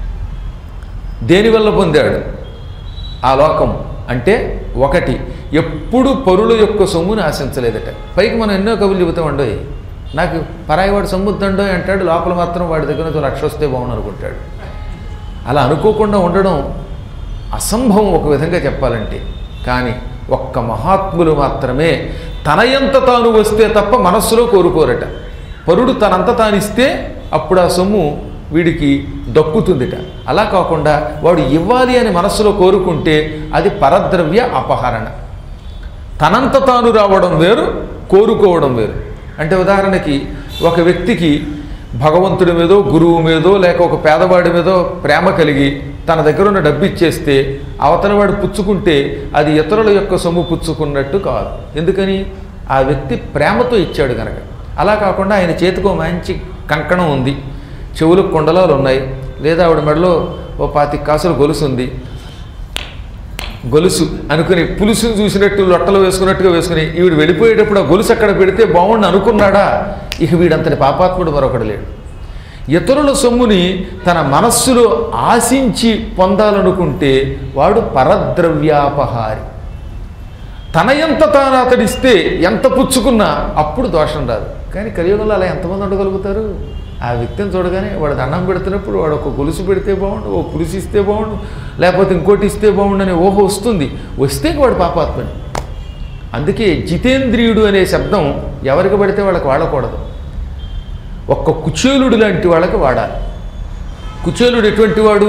A: దేనివల్ల పొందాడు ఆ లోకం అంటే ఒకటి ఎప్పుడు పరుల యొక్క సొమ్ముని ఆశించలేదట పైకి మనం ఎన్నో కవులు చెబుతామండో నాకు పరాయి వాడు సొమ్ముద్దండో అంటాడు లోపల మాత్రం వాడి దగ్గర నుంచి లక్ష వస్తే బాగుండు అనుకుంటాడు అలా అనుకోకుండా ఉండడం అసంభవం ఒక విధంగా చెప్పాలంటే కానీ ఒక్క మహాత్ములు మాత్రమే తనయంత తాను వస్తే తప్ప మనస్సులో కోరుకోరట పరుడు తనంత తానిస్తే అప్పుడు ఆ సొమ్ము వీడికి దక్కుతుందిట అలా కాకుండా వాడు ఇవ్వాలి అని మనస్సులో కోరుకుంటే అది పరద్రవ్య అపహరణ తనంత తాను రావడం వేరు కోరుకోవడం వేరు అంటే ఉదాహరణకి ఒక వ్యక్తికి భగవంతుడి మీదో గురువు మీదో లేక ఒక పేదవాడి మీదో ప్రేమ కలిగి తన దగ్గర ఉన్న డబ్బు ఇచ్చేస్తే అవతలవాడు పుచ్చుకుంటే అది ఇతరుల యొక్క సొమ్ము పుచ్చుకున్నట్టు కాదు ఎందుకని ఆ వ్యక్తి ప్రేమతో ఇచ్చాడు కనుక అలా కాకుండా ఆయన చేతికో మంచి కంకణం ఉంది చెవులకు కుండలాలు ఉన్నాయి లేదా ఆవిడ మెడలో ఓ పాతి కాసులు గొలుసు ఉంది గొలుసు అనుకుని పులుసుని చూసినట్టు లొట్టలు వేసుకున్నట్టుగా వేసుకుని ఈవిడ వెళ్ళిపోయేటప్పుడు ఆ గొలుసు అక్కడ పెడితే బాగుండు అనుకున్నాడా ఇక వీడంతటి పాపాత్ముడు మరొకడు లేడు ఇతరుల సొమ్ముని తన మనస్సులో ఆశించి పొందాలనుకుంటే వాడు పరద్రవ్యాపహారి తన ఎంత తాను అతడిస్తే ఎంత పుచ్చుకున్నా అప్పుడు దోషం రాదు కానీ కలియుగంలో అలా ఎంతమంది ఉండగలుగుతారు ఆ వ్యక్తిని చూడగానే వాడు దండం పెడుతున్నప్పుడు వాడు ఒక గొలుసు పెడితే బాగుండు ఓ పులుసు ఇస్తే బాగుండు లేకపోతే ఇంకోటి ఇస్తే బాగుండు అనే ఊహ వస్తుంది వస్తే ఇంక వాడు పాపాత్మని అందుకే జితేంద్రియుడు అనే శబ్దం ఎవరికి పడితే వాళ్ళకి వాడకూడదు ఒక్క కుచేలుడు లాంటి వాళ్ళకి వాడాలి కుచేలుడు ఎటువంటి వాడు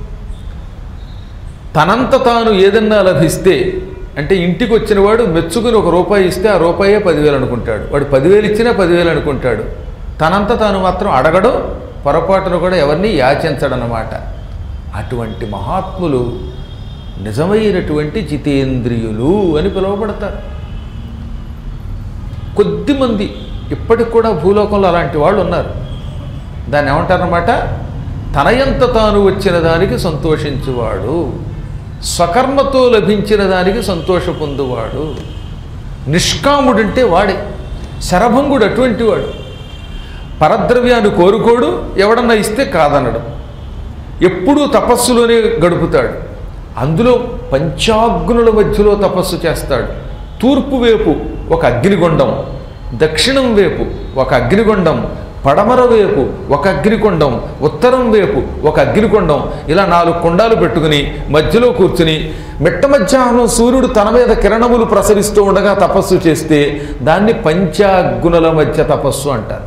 A: తనంత తాను ఏదన్నా లభిస్తే అంటే ఇంటికి వచ్చిన వాడు మెచ్చుకుని ఒక రూపాయి ఇస్తే ఆ రూపాయే పదివేలు అనుకుంటాడు వాడు పదివేలు ఇచ్చినా పదివేలు అనుకుంటాడు తనంత తాను మాత్రం అడగడు పొరపాటును కూడా ఎవరిని యాచించడనమాట అటువంటి మహాత్ములు నిజమైనటువంటి జితేంద్రియులు అని పిలువబడతారు కొద్దిమంది ఇప్పటికి కూడా భూలోకంలో అలాంటి వాళ్ళు ఉన్నారు దాన్ని ఏమంటారన్నమాట తనయంత తాను వచ్చిన దానికి సంతోషించువాడు స్వకర్మతో లభించిన దానికి సంతోష పొందువాడు నిష్కాముడంటే వాడే శరభంగుడు అటువంటి వాడు పరద్రవ్యాన్ని కోరుకోడు ఎవడన్నా ఇస్తే కాదనడు ఎప్పుడూ తపస్సులోనే గడుపుతాడు అందులో పంచాగ్నుల మధ్యలో తపస్సు చేస్తాడు తూర్పు వైపు ఒక అగ్నిగుండం దక్షిణం వైపు ఒక అగ్నిగుండం పడమర వైపు ఒక అగ్నికొండం ఉత్తరం వైపు ఒక అగ్నికొండం ఇలా నాలుగు కొండాలు పెట్టుకుని మధ్యలో కూర్చుని మిట్ట మధ్యాహ్నం సూర్యుడు తన మీద కిరణములు ప్రసరిస్తూ ఉండగా తపస్సు చేస్తే దాన్ని పంచాగ్నుల మధ్య తపస్సు అంటారు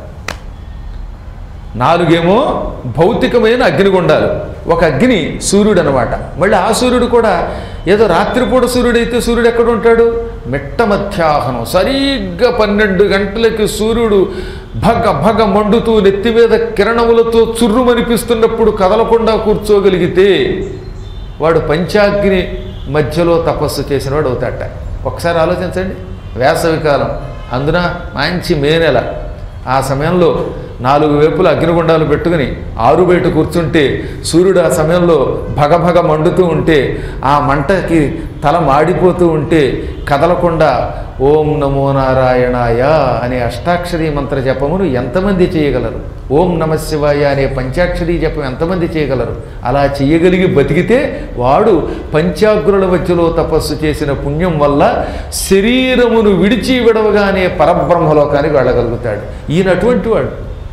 A: నాలుగేమో భౌతికమైన అగ్నిగుండాలు ఒక అగ్ని సూర్యుడు అనమాట మళ్ళీ ఆ సూర్యుడు కూడా ఏదో రాత్రిపూట సూర్యుడు అయితే సూర్యుడు ఎక్కడ ఉంటాడు మిట్ట మధ్యాహ్నం సరిగ్గా పన్నెండు గంటలకి సూర్యుడు భగ భగ మండుతూ నెత్తి మీద కిరణములతో చుర్రుమనిపిస్తున్నప్పుడు కదలకుండా కూర్చోగలిగితే వాడు పంచాగ్ని మధ్యలో తపస్సు చేసినవాడు అవుతాట ఒకసారి ఆలోచించండి వేసవికాలం అందున మంచి మే నెల ఆ సమయంలో నాలుగు వైపుల అగ్నిగుండాలు పెట్టుకుని ఆరు బయట కూర్చుంటే సూర్యుడు ఆ సమయంలో భగభగ మండుతూ ఉంటే ఆ మంటకి తల మాడిపోతూ ఉంటే కదలకుండా ఓం నమో నారాయణాయ అనే అష్టాక్షరీ మంత్ర జపమును ఎంతమంది చేయగలరు ఓం నమ శివాయ అనే పంచాక్షరీ జపం ఎంతమంది చేయగలరు అలా చేయగలిగి బతికితే వాడు పంచాగ్రుల మధ్యలో తపస్సు చేసిన పుణ్యం వల్ల శరీరమును విడిచి విడవగానే పరబ్రహ్మలోకానికి వెళ్ళగలుగుతాడు ఈయన అటువంటి వాడు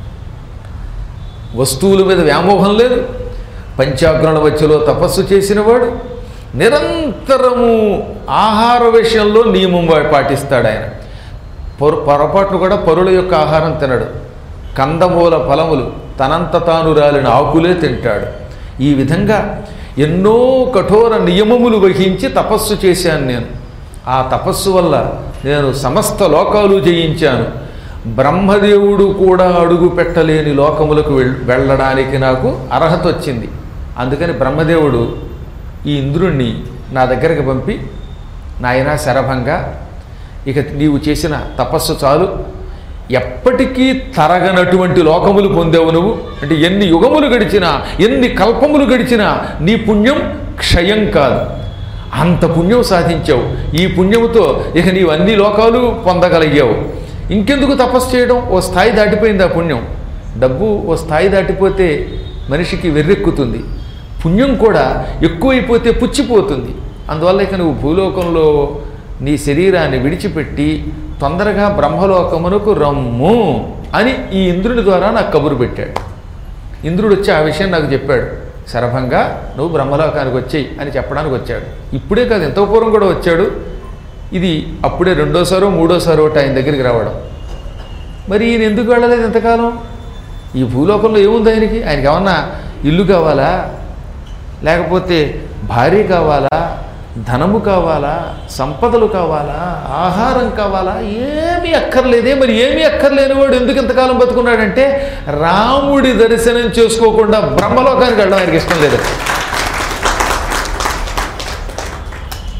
A: వస్తువుల మీద వ్యామోహం లేదు పంచాగ్రహణ మధ్యలో తపస్సు చేసినవాడు నిరంతరము ఆహార విషయంలో నియమం వా- పాటిస్తాడు ఆయన పొర పొరపాట్లు కూడా పరుల యొక్క ఆహారం తినడు కందమూల ఫలములు తనంత తాను రాలిన ఆకులే తింటాడు ఈ విధంగా ఎన్నో కఠోర నియమములు వహించి తపస్సు చేశాను నేను ఆ తపస్సు వల్ల నేను సమస్త లోకాలు జయించాను బ్రహ్మదేవుడు కూడా అడుగు పెట్టలేని లోకములకు వెళ్ వెళ్ళడానికి నాకు అర్హత వచ్చింది అందుకని బ్రహ్మదేవుడు ఈ ఇంద్రుణ్ణి నా దగ్గరికి పంపి నాయన శరభంగా ఇక నీవు చేసిన తపస్సు చాలు ఎప్పటికీ తరగనటువంటి లోకములు పొందేవు నువ్వు అంటే ఎన్ని యుగములు గడిచినా ఎన్ని కల్పములు గడిచినా నీ పుణ్యం క్షయం కాదు అంత పుణ్యం సాధించావు ఈ పుణ్యముతో ఇక నీవు అన్ని లోకాలు పొందగలిగావు ఇంకెందుకు తపస్సు చేయడం ఓ స్థాయి దాటిపోయింది ఆ పుణ్యం డబ్బు ఓ స్థాయి దాటిపోతే మనిషికి వెర్రెక్కుతుంది పుణ్యం కూడా ఎక్కువైపోతే పుచ్చిపోతుంది అందువల్ల ఇక నువ్వు భూలోకంలో నీ శరీరాన్ని విడిచిపెట్టి తొందరగా బ్రహ్మలోకమునకు రమ్ము అని ఈ ఇంద్రుని ద్వారా నాకు కబురు పెట్టాడు ఇంద్రుడు వచ్చి ఆ విషయం నాకు చెప్పాడు శరభంగా నువ్వు బ్రహ్మలోకానికి వచ్చేయి అని చెప్పడానికి వచ్చాడు ఇప్పుడే కాదు ఎంతో పూర్వం కూడా వచ్చాడు ఇది అప్పుడే రెండోసారో మూడోసారో ఒకటి ఆయన దగ్గరికి రావడం మరి ఈయన ఎందుకు వెళ్ళలేదు ఎంతకాలం ఈ భూలోకంలో ఏముంది ఆయనకి ఆయనకి ఏమన్నా ఇల్లు కావాలా లేకపోతే భార్య కావాలా ధనము కావాలా సంపదలు కావాలా ఆహారం కావాలా ఏమీ అక్కర్లేదే మరి ఏమీ అక్కర్లేని వాడు ఎందుకు ఇంతకాలం బతుకున్నాడంటే రాముడి దర్శనం చేసుకోకుండా బ్రహ్మలోకానికి వెళ్ళడం ఆయనకి ఇష్టం లేదు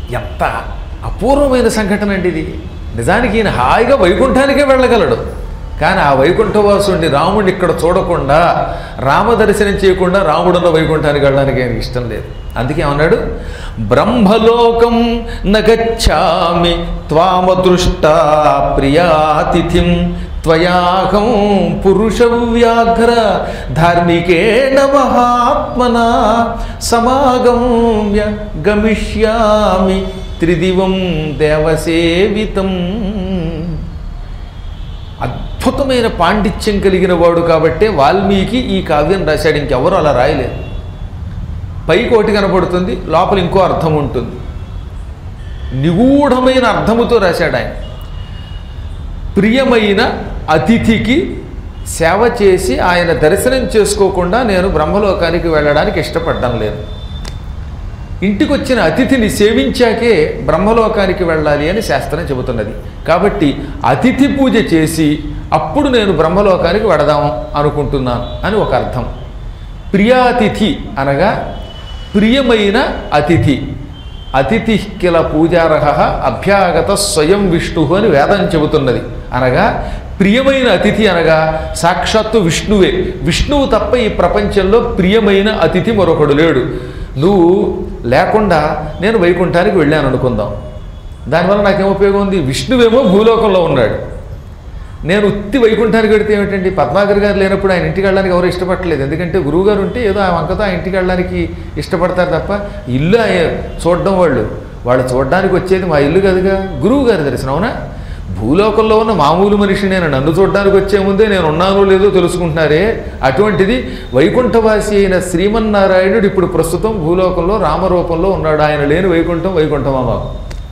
A: ఎంత అపూర్వమైన సంఘటన అండి ఇది నిజానికి ఈయన హాయిగా వైకుంఠానికే వెళ్ళగలడు కానీ ఆ వైకుంఠవాసుడిని రాముడిని ఇక్కడ చూడకుండా రామ దర్శనం చేయకుండా రాముడున్న వైకుంఠానికి వెళ్ళడానికి ఆయనకి ఇష్టం లేదు అందుకే ఏమన్నాడు బ్రహ్మలోకం నగచ్చామి త్వామదృష్ట ప్రియాతిథిం త్వయాహం పురుష వ్యాఘ్ర ధార్మికేణ మహాత్మన సమాగమ్య గమిష్యామి త్రిదివం దేవసేవితం అద్భుతమైన పాండిత్యం కలిగిన వాడు కాబట్టే వాల్మీకి ఈ కావ్యం రాశాడు ఇంకెవరు అలా రాయలేదు పైకి ఒకటి కనపడుతుంది లోపల ఇంకో అర్థం ఉంటుంది నిగూఢమైన అర్థముతో రాశాడు ఆయన ప్రియమైన అతిథికి సేవ చేసి ఆయన దర్శనం చేసుకోకుండా నేను బ్రహ్మలోకానికి వెళ్ళడానికి ఇష్టపడడం లేదు ఇంటికి వచ్చిన అతిథిని సేవించాకే బ్రహ్మలోకానికి వెళ్ళాలి అని శాస్త్రం చెబుతున్నది కాబట్టి అతిథి పూజ చేసి అప్పుడు నేను బ్రహ్మలోకానికి వెడదాం అనుకుంటున్నాను అని ఒక అర్థం ప్రియాతిథి అనగా ప్రియమైన అతిథి అతిథి కిల పూజారహ అభ్యాగత స్వయం విష్ణు అని వేదం చెబుతున్నది అనగా ప్రియమైన అతిథి అనగా సాక్షాత్తు విష్ణువే విష్ణువు తప్ప ఈ ప్రపంచంలో ప్రియమైన అతిథి మరొకడు లేడు నువ్వు లేకుండా నేను వైకుంఠానికి వెళ్ళాను అనుకుందాం దానివల్ల నాకేం ఉపయోగం ఉంది విష్ణువేమో భూలోకంలో ఉన్నాడు నేను ఉత్తి వైకుంఠానికి వెడితే ఏమిటండి పద్మాకర్ గారు లేనప్పుడు ఆయన ఇంటికి వెళ్ళడానికి ఎవరు ఇష్టపడలేదు ఎందుకంటే గురువుగారు ఉంటే ఏదో ఆ వంకతో ఆ ఇంటికి వెళ్ళడానికి ఇష్టపడతారు తప్ప ఇల్లు ఆయన చూడడం వాళ్ళు వాళ్ళు చూడడానికి వచ్చేది మా ఇల్లు కదుగా గురువు గారి దర్శనం అవునా భూలోకంలో ఉన్న మామూలు మనిషి నేను నన్ను చూడడానికి వచ్చే ముందే నేను ఉన్నానో లేదో తెలుసుకుంటున్నారే అటువంటిది వైకుంఠవాసి అయిన శ్రీమన్నారాయణుడు ఇప్పుడు ప్రస్తుతం భూలోకంలో రామరూపంలో ఉన్నాడు ఆయన లేని వైకుంఠం వైకుంఠమా మాకు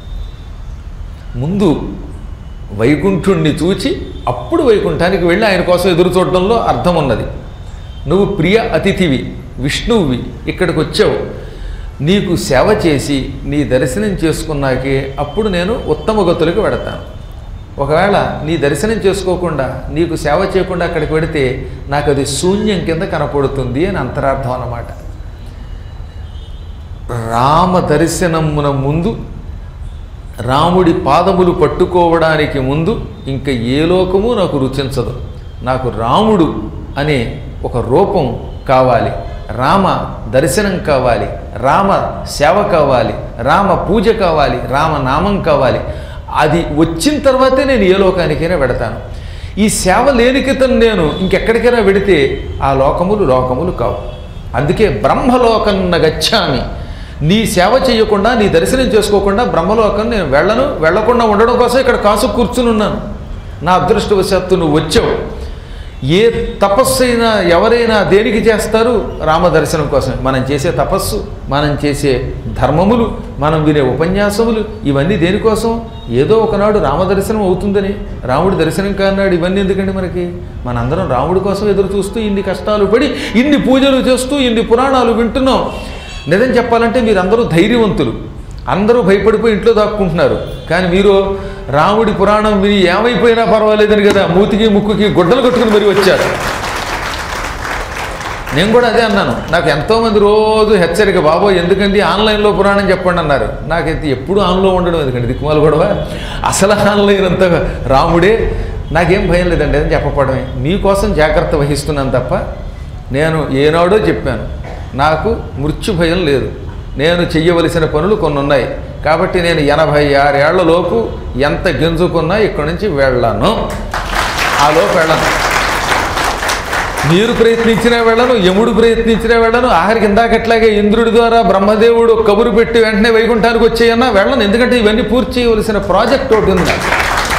A: ముందు వైకుంఠుణ్ణి చూచి అప్పుడు వైకుంఠానికి వెళ్ళి ఆయన కోసం ఎదురు చూడడంలో అర్థం ఉన్నది నువ్వు ప్రియ అతిథివి విష్ణువువి ఇక్కడికి వచ్చావు నీకు సేవ చేసి నీ దర్శనం చేసుకున్నాకే అప్పుడు నేను ఉత్తమ గతులకు వెడతాను ఒకవేళ నీ దర్శనం చేసుకోకుండా నీకు సేవ చేయకుండా అక్కడికి వెడితే నాకు అది శూన్యం కింద కనపడుతుంది అని అంతరార్థం అన్నమాట రామ దర్శనమున ముందు రాముడి పాదములు పట్టుకోవడానికి ముందు ఇంకా ఏ లోకము నాకు రుచించదు నాకు రాముడు అనే ఒక రూపం కావాలి రామ దర్శనం కావాలి రామ సేవ కావాలి రామ పూజ కావాలి రామ నామం కావాలి అది వచ్చిన తర్వాతే నేను ఏ లోకానికైనా వెడతాను ఈ సేవ లేని క్రితం నేను ఇంకెక్కడికైనా వెడితే ఆ లోకములు లోకములు కావు అందుకే బ్రహ్మలోకన్న గచ్చామి నీ సేవ చేయకుండా నీ దర్శనం చేసుకోకుండా బ్రహ్మలోకం నేను వెళ్ళను వెళ్ళకుండా ఉండడం కోసం ఇక్కడ కాసు కూర్చుని ఉన్నాను నా అదృష్టవశాత్తు నువ్వు వచ్చావు ఏ తపస్సు అయినా ఎవరైనా దేనికి చేస్తారు రామ దర్శనం కోసం మనం చేసే తపస్సు మనం చేసే ధర్మములు మనం వినే ఉపన్యాసములు ఇవన్నీ దేనికోసం ఏదో ఒకనాడు రామ దర్శనం అవుతుందని రాముడి దర్శనం కానాడు ఇవన్నీ ఎందుకండి మనకి మనందరం రాముడి కోసం ఎదురు చూస్తూ ఇన్ని కష్టాలు పడి ఇన్ని పూజలు చేస్తూ ఇన్ని పురాణాలు వింటున్నాం నిజం చెప్పాలంటే మీరందరూ ధైర్యవంతులు అందరూ భయపడిపోయి ఇంట్లో దాక్కుంటున్నారు కానీ మీరు రాముడి పురాణం విని ఏమైపోయినా పర్వాలేదని కదా మూతికి ముక్కుకి గుడ్డలు కట్టుకుని మరీ వచ్చారు నేను కూడా అదే అన్నాను నాకు ఎంతోమంది రోజు హెచ్చరిక బాబోయ్ ఎందుకండి ఆన్లైన్లో పురాణం చెప్పండి అన్నారు నాకైతే ఎప్పుడు ఆన్లో ఉండడం ఎందుకండి దిక్కుమాల గొడవ అసలు ఆన్లైన్ అంతా రాముడే నాకేం భయం లేదండి అని చెప్పకపోవడమే మీకోసం జాగ్రత్త వహిస్తున్నాను తప్ప నేను ఏనాడో చెప్పాను నాకు మృత్యు భయం లేదు నేను చెయ్యవలసిన పనులు కొన్ని ఉన్నాయి కాబట్టి నేను ఎనభై ఆరేళ్లలోపు ఎంత గెంజుకున్నా ఇక్కడి నుంచి వెళ్ళను ఆ లోపు వెళ్ళను మీరు ప్రయత్నించినా వెళ్ళను యముడు ప్రయత్నించినా వెళ్ళను ఆఖరికి ఇందాకట్లాగే ఇంద్రుడి ద్వారా బ్రహ్మదేవుడు కబురు పెట్టి వెంటనే వైకుంఠానికి వచ్చేయన్నా వెళ్ళను ఎందుకంటే ఇవన్నీ పూర్తి చేయవలసిన ప్రాజెక్ట్ ఒకటి ఉంది నాకు.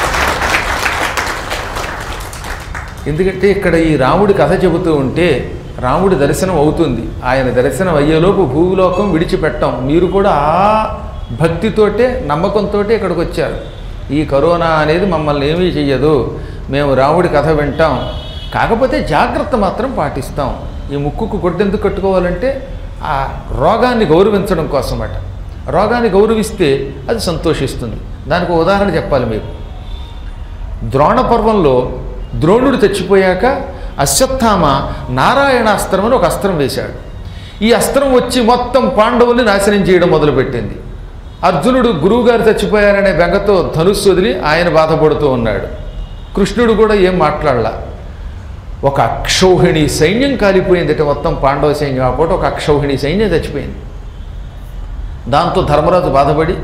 A: ఎందుకంటే ఇక్కడ ఈ రాముడి కథ చెబుతూ ఉంటే రాముడి దర్శనం అవుతుంది ఆయన దర్శనం అయ్యేలోపు భూలోకం విడిచిపెట్టాం మీరు కూడా ఆ భక్తితోటే నమ్మకంతో ఇక్కడికి వచ్చారు ఈ కరోనా అనేది మమ్మల్ని ఏమీ చెయ్యదు మేము రాముడి కథ వింటాం కాకపోతే జాగ్రత్త మాత్రం పాటిస్తాం ఈ ముక్కుకు గొడ్డెందుకు కట్టుకోవాలంటే ఆ రోగాన్ని గౌరవించడం కోసమట రోగాన్ని గౌరవిస్తే అది సంతోషిస్తుంది దానికి ఒక ఉదాహరణ చెప్పాలి మీకు ద్రోణ పర్వంలో ద్రోణుడు చచ్చిపోయాక అశ్వత్థామ నారాయణాస్త్రం అని ఒక అస్త్రం వేశాడు ఈ అస్త్రం వచ్చి మొత్తం పాండవుల్ని నాశనం చేయడం మొదలుపెట్టింది అర్జునుడు గురువుగారు చచ్చిపోయారనే బెంగతో ధనుస్సు వదిలి ఆయన బాధపడుతూ ఉన్నాడు కృష్ణుడు కూడా ఏం మాట్లాడలా ఒక అక్షౌహిణి సైన్యం కాలిపోయింది ఇటు మొత్తం పాండవ సైన్యం ఆ పూట ఒక అక్షౌహిణి సైన్యం చచ్చిపోయింది దాంతో ధర్మరాజు బాధపడి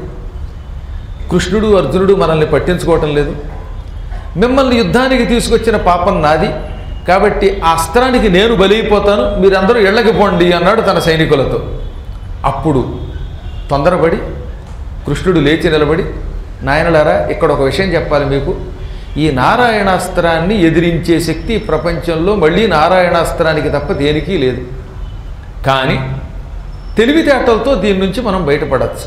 A: కృష్ణుడు అర్జునుడు మనల్ని పట్టించుకోవటం లేదు మిమ్మల్ని యుద్ధానికి తీసుకొచ్చిన పాపం నాది కాబట్టి ఆ అస్త్రానికి నేను బలైపోతాను మీరందరూ ఇళ్ళకి పోండి అన్నాడు తన సైనికులతో అప్పుడు తొందరపడి కృష్ణుడు లేచి నిలబడి నాయనలారా ఇక్కడ ఒక విషయం చెప్పాలి మీకు ఈ నారాయణాస్త్రాన్ని ఎదిరించే శక్తి ఈ ప్రపంచంలో మళ్ళీ నారాయణాస్త్రానికి తప్ప దేనికి లేదు కానీ తెలివితేటలతో దీని నుంచి మనం బయటపడచ్చు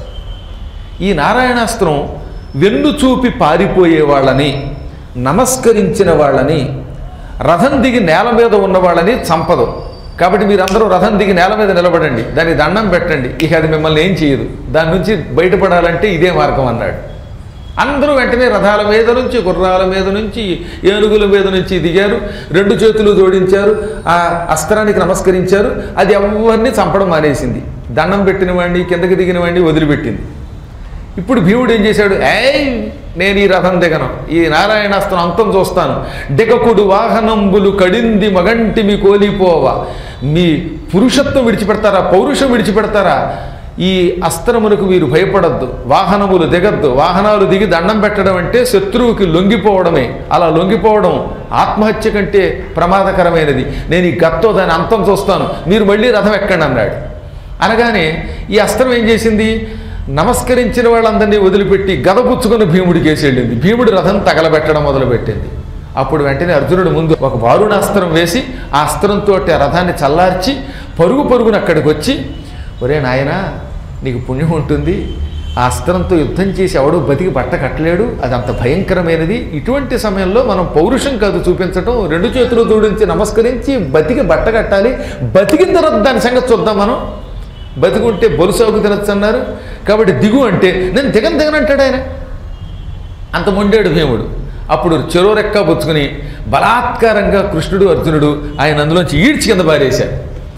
A: ఈ నారాయణాస్త్రం వెన్ను చూపి పారిపోయే వాళ్ళని నమస్కరించిన వాళ్ళని రథం దిగి నేల మీద ఉన్న వాళ్ళని చంపదు కాబట్టి మీరందరూ రథం దిగి నేల మీద నిలబడండి దానికి దండం పెట్టండి ఇక అది మిమ్మల్ని ఏం చేయదు దాని నుంచి బయటపడాలంటే ఇదే మార్గం అన్నాడు అందరూ వెంటనే రథాల మీద నుంచి గుర్రాల మీద నుంచి ఏనుగుల మీద నుంచి దిగారు రెండు చేతులు జోడించారు ఆ అస్త్రానికి నమస్కరించారు అది ఎవరిని చంపడం మానేసింది దండం పెట్టిన వాడిని కిందకి దిగిన వాడిని వదిలిపెట్టింది ఇప్పుడు భీముడు ఏం చేశాడు ఏయ్ నేను ఈ రథం దిగను ఈ నారాయణాస్త్రం అంతం చూస్తాను దిగకుడు వాహనంబులు కడింది మగంటిమి కోలిపోవా మీ పురుషత్వం విడిచిపెడతారా పౌరుషం విడిచిపెడతారా ఈ అస్త్రమునకు మీరు భయపడద్దు వాహనములు దిగద్దు వాహనాలు దిగి దండం పెట్టడం అంటే శత్రువుకి లొంగిపోవడమే అలా లొంగిపోవడం ఆత్మహత్య కంటే ప్రమాదకరమైనది నేను ఈ గత్తో దాని అంతం చూస్తాను మీరు మళ్ళీ రథం ఎక్కండి అన్నాడు అనగానే ఈ అస్త్రం ఏం చేసింది నమస్కరించిన వాళ్ళందరినీ వదిలిపెట్టి గదపుచ్చుకుని భీముడికి వేసి వెళ్ళింది భీముడి రథం తగలబెట్టడం మొదలుపెట్టింది అప్పుడు వెంటనే అర్జునుడు ముందు ఒక వారుణాస్త్రం వేసి ఆ అస్త్రంతో ఆ రథాన్ని చల్లార్చి పరుగు పరుగున అక్కడికి వచ్చి ఒరే నాయనా నీకు పుణ్యం ఉంటుంది ఆ అస్త్రంతో యుద్ధం చేసి ఎవడు బతికి బట్ట కట్టలేడు అది అంత భయంకరమైనది ఇటువంటి సమయంలో మనం పౌరుషం కాదు చూపించటం రెండు చేతులు జోడించి నమస్కరించి బతికి బట్ట కట్టాలి బతికిన తర్వాత దాని సంగతి చూద్దాం మనం బతికుంటే బొలుసాగు తినచ్చు అన్నారు కాబట్టి దిగు అంటే నేను దిగను దిగనంటాడు ఆయన అంత మొండాడు భీముడు అప్పుడు చెరో రెక్క పుచ్చుకుని బలాత్కారంగా కృష్ణుడు అర్జునుడు ఆయన అందులోంచి ఈడ్చి కింద పారేశారు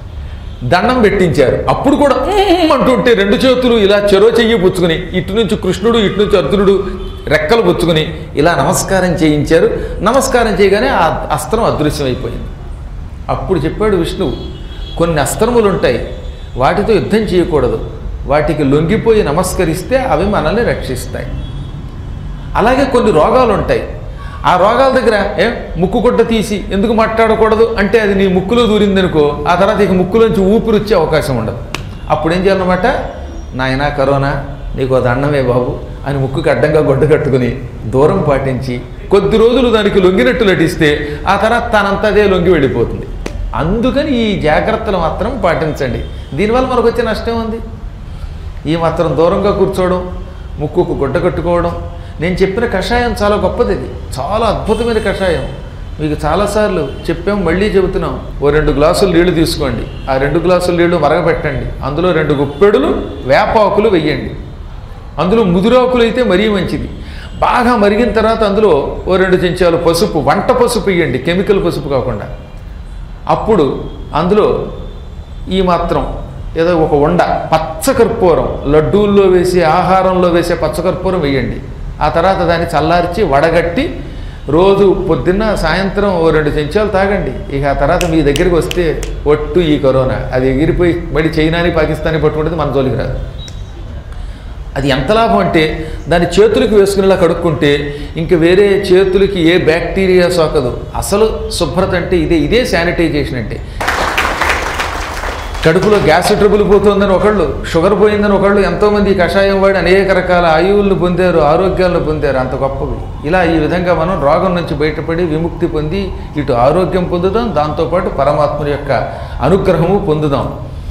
A: దండం పెట్టించారు అప్పుడు కూడా "ఉమ్" అంటుంటే రెండు చేతులు ఇలా చెరో చెయ్యి పుచ్చుకుని ఇటు నుంచి కృష్ణుడు ఇటు నుంచి అర్జునుడు రెక్కలు పుచ్చుకుని ఇలా నమస్కారం చేయించారు నమస్కారం చేయగానే ఆ అస్త్రం అదృశ్యమైపోయింది అప్పుడు చెప్పాడు విష్ణువు కొన్ని అస్త్రములు ఉంటాయి వాటితో యుద్ధం చేయకూడదు వాటికి లొంగిపోయి నమస్కరిస్తే అవి మనల్ని రక్షిస్తాయి అలాగే కొన్ని రోగాలు ఉంటాయి ఆ రోగాల దగ్గర ఏ ముక్కు గుడ్డ తీసి ఎందుకు మాట్లాడకూడదు అంటే అది నీ ముక్కులో దూరిందనుకో ఆ తర్వాత ఇక ముక్కులోంచి ఊపిరి వచ్చే అవకాశం ఉండదు అప్పుడు ఏం చేయాలన్నమాట నాయనా కరోనా నీకు దండమే బాబు అని ముక్కుకి అడ్డంగా గొడ్డ కట్టుకుని దూరం పాటించి కొద్ది రోజులు దానికి లొంగినట్టు నటిస్తే ఆ తర్వాత తనంతా అదే లొంగి వెళ్ళిపోతుంది అందుకని ఈ జాగ్రత్తలు మాత్రం పాటించండి దీనివల్ల మనకు వచ్చే నష్టం ఉంది ఈ మాత్రం దూరంగా కూర్చోవడం ముక్కుకు గుడ్డ కట్టుకోవడం నేను చెప్పిన కషాయం చాలా గొప్పది ఇది చాలా అద్భుతమైన కషాయం మీకు చాలాసార్లు చెప్పాం మళ్ళీ చెబుతున్నాం ఓ రెండు గ్లాసులు నీళ్లు తీసుకోండి ఆ రెండు గ్లాసుల నీళ్లు మరగపెట్టండి అందులో రెండు గుప్పెడులు వేపాకులు వెయ్యండి అందులో ముదురాకులు అయితే మరీ మంచిది బాగా మరిగిన తర్వాత అందులో ఓ రెండు చెంచాలు పసుపు వంట పసుపు వేయండి కెమికల్ పసుపు కాకుండా అప్పుడు అందులో ఈ మాత్రం ఏదో ఒక వండ పచ్చకర్పూరం లడ్డూల్లో వేసి ఆహారంలో వేసే పచ్చకర్పూరం వేయండి ఆ తర్వాత దాన్ని చల్లార్చి వడగట్టి రోజు పొద్దున్న సాయంత్రం ఓ రెండు చెంచాలు తాగండి ఇక ఆ తర్వాత మీ దగ్గరికి వస్తే ఒట్టు ఈ కరోనా అది ఎగిరిపోయి మళ్ళీ చైనాని పాకిస్తానీ పట్టుకుంటుంది మన జోలికి రాదు అది ఎంత లాభం అంటే దాన్ని చేతులకు వేసుకునేలా కడుక్కుంటే ఇంక వేరే చేతులకి ఏ బ్యాక్టీరియా సోకదు అసలు శుభ్రత అంటే ఇదే ఇదే శానిటైజేషన్ అంటే కడుపులో గ్యాస్ ట్రబుల్ పోతుందని ఒకళ్ళు షుగర్ పోయిందని ఒకళ్ళు ఎంతోమంది ఈ కషాయం వాడి అనేక రకాల ఆయువులను పొందారు ఆరోగ్యాలను పొందారు అంత గొప్పవి ఇలా ఈ విధంగా మనం రోగం నుంచి బయటపడి విముక్తి పొంది ఇటు ఆరోగ్యం పొందుదాం దాంతోపాటు పరమాత్ముని యొక్క అనుగ్రహము పొందుదాం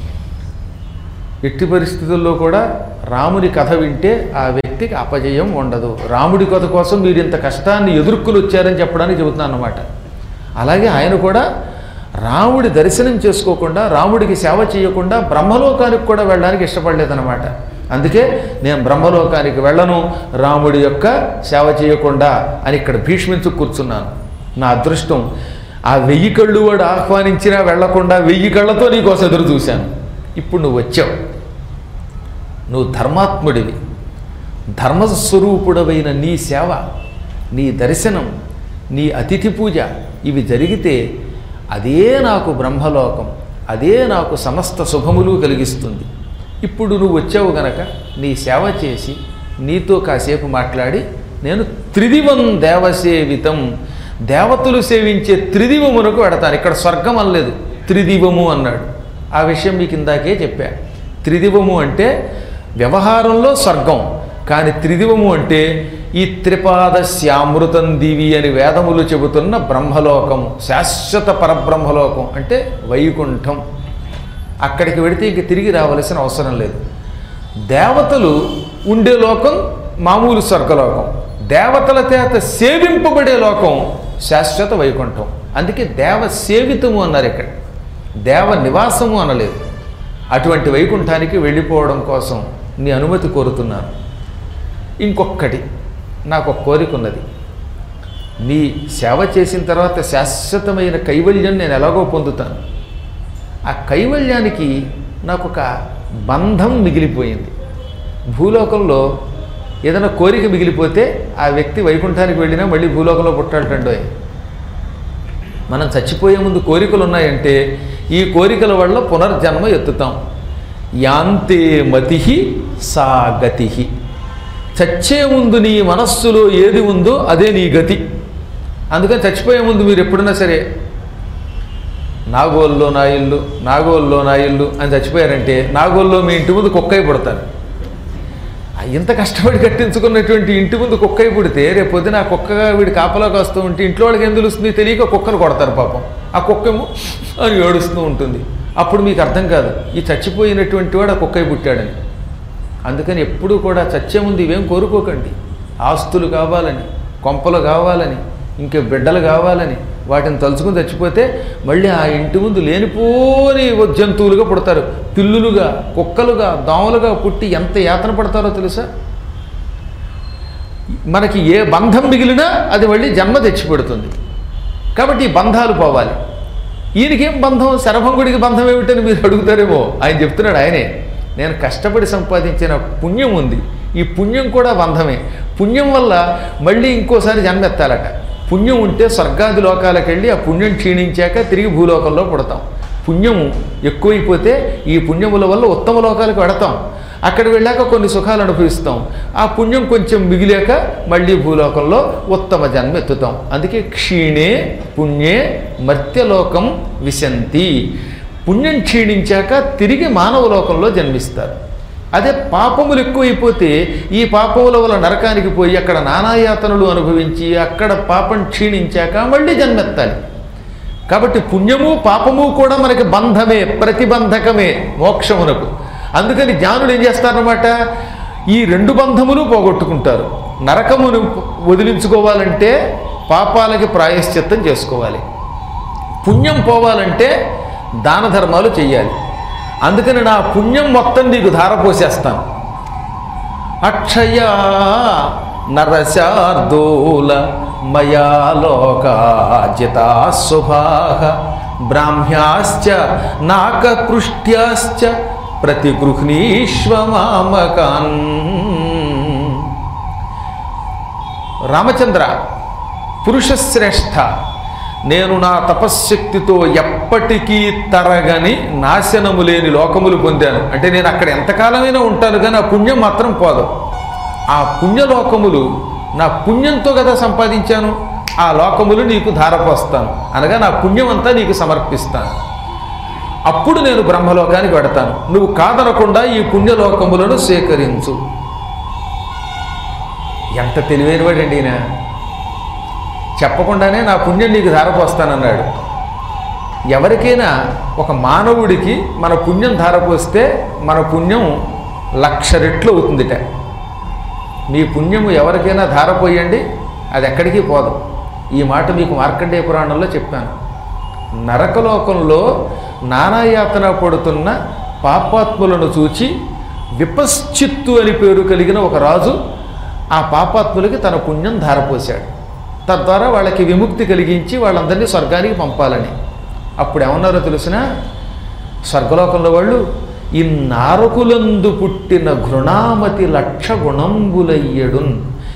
A: ఎట్టి పరిస్థితుల్లో కూడా రాముని కథ వింటే ఆ వ్యక్తికి అపజయం ఉండదు రాముడి కథ కోసం మీరు ఇంత కష్టాన్ని ఎదుర్కొని వచ్చారని చెప్పడానికి చెబుతున్నాను అన్నమాట అలాగే ఆయన కూడా రాముడి దర్శనం చేసుకోకుండా రాముడికి సేవ చేయకుండా బ్రహ్మలోకానికి కూడా వెళ్ళడానికి ఇష్టపడలేదన్నమాట అందుకే నేను బ్రహ్మలోకానికి వెళ్ళను రాముడి యొక్క సేవ చేయకుండా అని ఇక్కడ భీష్మించు కూర్చున్నాను నా అదృష్టం ఆ వెయ్యి కళ్ళు వాడు ఆహ్వానించినా వెళ్లకుండా వెయ్యి కళ్ళతో నీకోసం ఎదురు చూశాను ఇప్పుడు నువ్వు వచ్చావు నువ్వు ధర్మాత్ముడివి ధర్మస్వరూపుడవైన నీ సేవ నీ దర్శనం నీ అతిథి పూజ ఇవి జరిగితే అదే నాకు బ్రహ్మలోకం అదే నాకు సమస్త శుభములు కలిగిస్తుంది ఇప్పుడు నువ్వు వచ్చావు గనక నీ సేవ చేసి నీతో కాసేపు మాట్లాడి నేను త్రిదివం దేవసేవితం దేవతలు సేవించే త్రిదివమునకు వెడతాను ఇక్కడ స్వర్గం అనలేదు త్రిదివము అన్నాడు ఆ విషయం మీకు ఇందాకే చెప్పా త్రిదివము అంటే వ్యవహారంలో స్వర్గం కానీ త్రిదివము అంటే ఈ త్రిపాద శ్యామృతం దివి అని వేదములు చెబుతున్న బ్రహ్మలోకం శాశ్వత పరబ్రహ్మలోకం అంటే వైకుంఠం అక్కడికి వెడితే ఇంక తిరిగి రావలసిన అవసరం లేదు దేవతలు ఉండే లోకం మామూలు స్వర్గలోకం దేవతల చేత సేవింపబడే లోకం శాశ్వత వైకుంఠం అందుకే దేవ సేవితము అన్నారు ఇక్కడ దేవ నివాసము అనలేదు అటువంటి వైకుంఠానికి వెళ్ళిపోవడం కోసం నీ అనుమతి కోరుతున్నాను ఇంకొక్కటి నాకు ఒక కోరిక ఉన్నది నీ సేవ చేసిన తర్వాత శాశ్వతమైన కైవల్యం నేను ఎలాగో పొందుతాను ఆ కైవల్యానికి నాకు ఒక బంధం మిగిలిపోయింది భూలోకంలో ఏదైనా కోరిక మిగిలిపోతే ఆ వ్యక్తి వైకుంఠానికి వెళ్ళినా మళ్ళీ భూలోకంలో పుట్టాడటండోయ్ మనం చచ్చిపోయే ముందు కోరికలు ఉన్నాయంటే ఈ కోరికల వల్ల పునర్జన్మ ఎత్తుతాం యాంతే మతి సా గతి చచ్చే ముందు నీ మనస్సులో ఏది ఉందో అదే నీ గతి అందుకని చచ్చిపోయే ముందు మీరు ఎప్పుడైనా సరే నాగోల్లో నా ఇల్లు నాగోల్లో నా ఇల్లు అని చచ్చిపోయారంటే నాగోల్లో మీ ఇంటి ముందు కుక్కై పుడతారు ఆ ఇంత కష్టపడి కట్టించుకున్నటువంటి ఇంటి ముందు కుక్కై పుడితే రేపు పొద్దున ఆ కుక్కగా వీడి కాపలాకి వస్తూ ఉంటే ఇంట్లో వాళ్ళకి ఏం తెలుస్తుంది తెలియక కుక్కను కొడతారు పాపం ఆ కుక్కేమో అని ఏడుస్తూ ఉంటుంది అప్పుడు మీకు అర్థం కాదు ఈ చచ్చిపోయినటువంటి వాడు ఆ కుక్కై పుట్టాడని అందుకని ఎప్పుడూ కూడా చచ్చే ముందు ఇవేం కోరుకోకండి ఆస్తులు కావాలని కొంపలు కావాలని ఇంకే బిడ్డలు కావాలని వాటిని తలుచుకుని చచ్చిపోతే మళ్ళీ ఆ ఇంటి ముందు లేనిపోని జంతువులుగా పుడతారు పిల్లులుగా కుక్కలుగా దోమలుగా పుట్టి ఎంత యాతన పడతారో తెలుసా మనకి ఏ బంధం మిగిలినా అది మళ్ళీ జన్మ తెచ్చిపెడుతుంది కాబట్టి ఈ బంధాలు పోవాలి ఈయనకేం బంధం శరభంగుడికి బంధం ఏమిటని మీరు అడుగుతారేమో ఆయన చెప్తున్నాడు ఆయనే నేను కష్టపడి సంపాదించిన పుణ్యం ఉంది ఈ పుణ్యం కూడా బంధమే పుణ్యం వల్ల మళ్ళీ ఇంకోసారి జన్మెత్తాలట పుణ్యం ఉంటే స్వర్గాది లోకాలకు వెళ్ళి ఆ పుణ్యం క్షీణించాక తిరిగి భూలోకంలో పుడతాం పుణ్యము ఎక్కువైపోతే ఈ పుణ్యముల వల్ల ఉత్తమ లోకాలకు వెడతాం అక్కడ వెళ్ళాక కొన్ని సుఖాలు అనుభవిస్తాం ఆ పుణ్యం కొంచెం మిగిలాక మళ్ళీ భూలోకంలో ఉత్తమ జన్మ ఎత్తుతాం అందుకే క్షీణే పుణ్యే మర్త్యలోకం విశంతి పుణ్యం క్షీణించాక తిరిగి మానవ లోకంలో జన్మిస్తారు అదే పాపములు ఎక్కువైపోతే ఈ పాపముల వల్ల నరకానికి పోయి అక్కడ నానాయాతనలు అనుభవించి అక్కడ పాపం క్షీణించాక మళ్ళీ జన్మెత్తాలి కాబట్టి పుణ్యము పాపము కూడా మనకి బంధమే ప్రతిబంధకమే మోక్షమునకు అందుకని జ్ఞానులు ఏం చేస్తారన్నమాట ఈ రెండు బంధములు పోగొట్టుకుంటారు నరకమును వదిలించుకోవాలంటే పాపాలకి ప్రాయశ్చిత్తం చేసుకోవాలి పుణ్యం పోవాలంటే దాన ధర్మాలు చెయ్యాలి అందుకని నా పుణ్యం మొత్తం నీకు ధారపోసేస్తాను అక్షయ నరశార్దూల మయా లోకాజితా శుభాః బ్రాహ్మ్యాశ్చ నాకపృష్ట్యాశ్చ ప్రతిగృహ్ణీష్వ మామకాన్ రామచంద్ర పురుషశ్రేష్ఠ నేను నా తపశ్శక్తితో ఎప్పటికీ తరగని నాశనము లేని లోకములు పొందాను అంటే నేను అక్కడ ఎంతకాలమైనా ఉంటాను కానీ ఆ పుణ్యం మాత్రం పోదు ఆ పుణ్యలోకములు నా పుణ్యంతో కదా సంపాదించాను ఆ లోకములు నీకు ధారపోస్తాను అనగా నా పుణ్యం అంతా నీకు సమర్పిస్తాను అప్పుడు నేను బ్రహ్మలోకానికి పెడతాను నువ్వు కాదనకుండా ఈ పుణ్యలోకములను సేకరించు ఎంత తెలివైనవాడండి ఈయన చెప్పకుండానే నా పుణ్యం నీకు ధారపోస్తానన్నాడు ఎవరికైనా ఒక మానవుడికి మన పుణ్యం ధారపోస్తే మన పుణ్యం లక్ష రెట్లు అవుతుందిట మీ పుణ్యము ఎవరికైనా ధారపోయండి అది ఎక్కడికి పోదు ఈ మాట మీకు మార్కండేయ పురాణంలో చెప్పాను నరకలోకంలో నానాయాతన పడుతున్న పాపాత్ములను చూచి విపశ్చిత్తు అని పేరు కలిగిన ఒక రాజు ఆ పాపాత్ములకి తన పుణ్యం ధారపోశాడు తద్వారా వాళ్ళకి విముక్తి కలిగించి వాళ్ళందరినీ స్వర్గానికి పంపాలని అప్పుడు ఏమన్నారో తెలిసిన స్వర్గలోకంలో వాళ్ళు ఈ నారకులందు పుట్టిన ఘృణామతి లక్ష గుణంబులయ్యడున్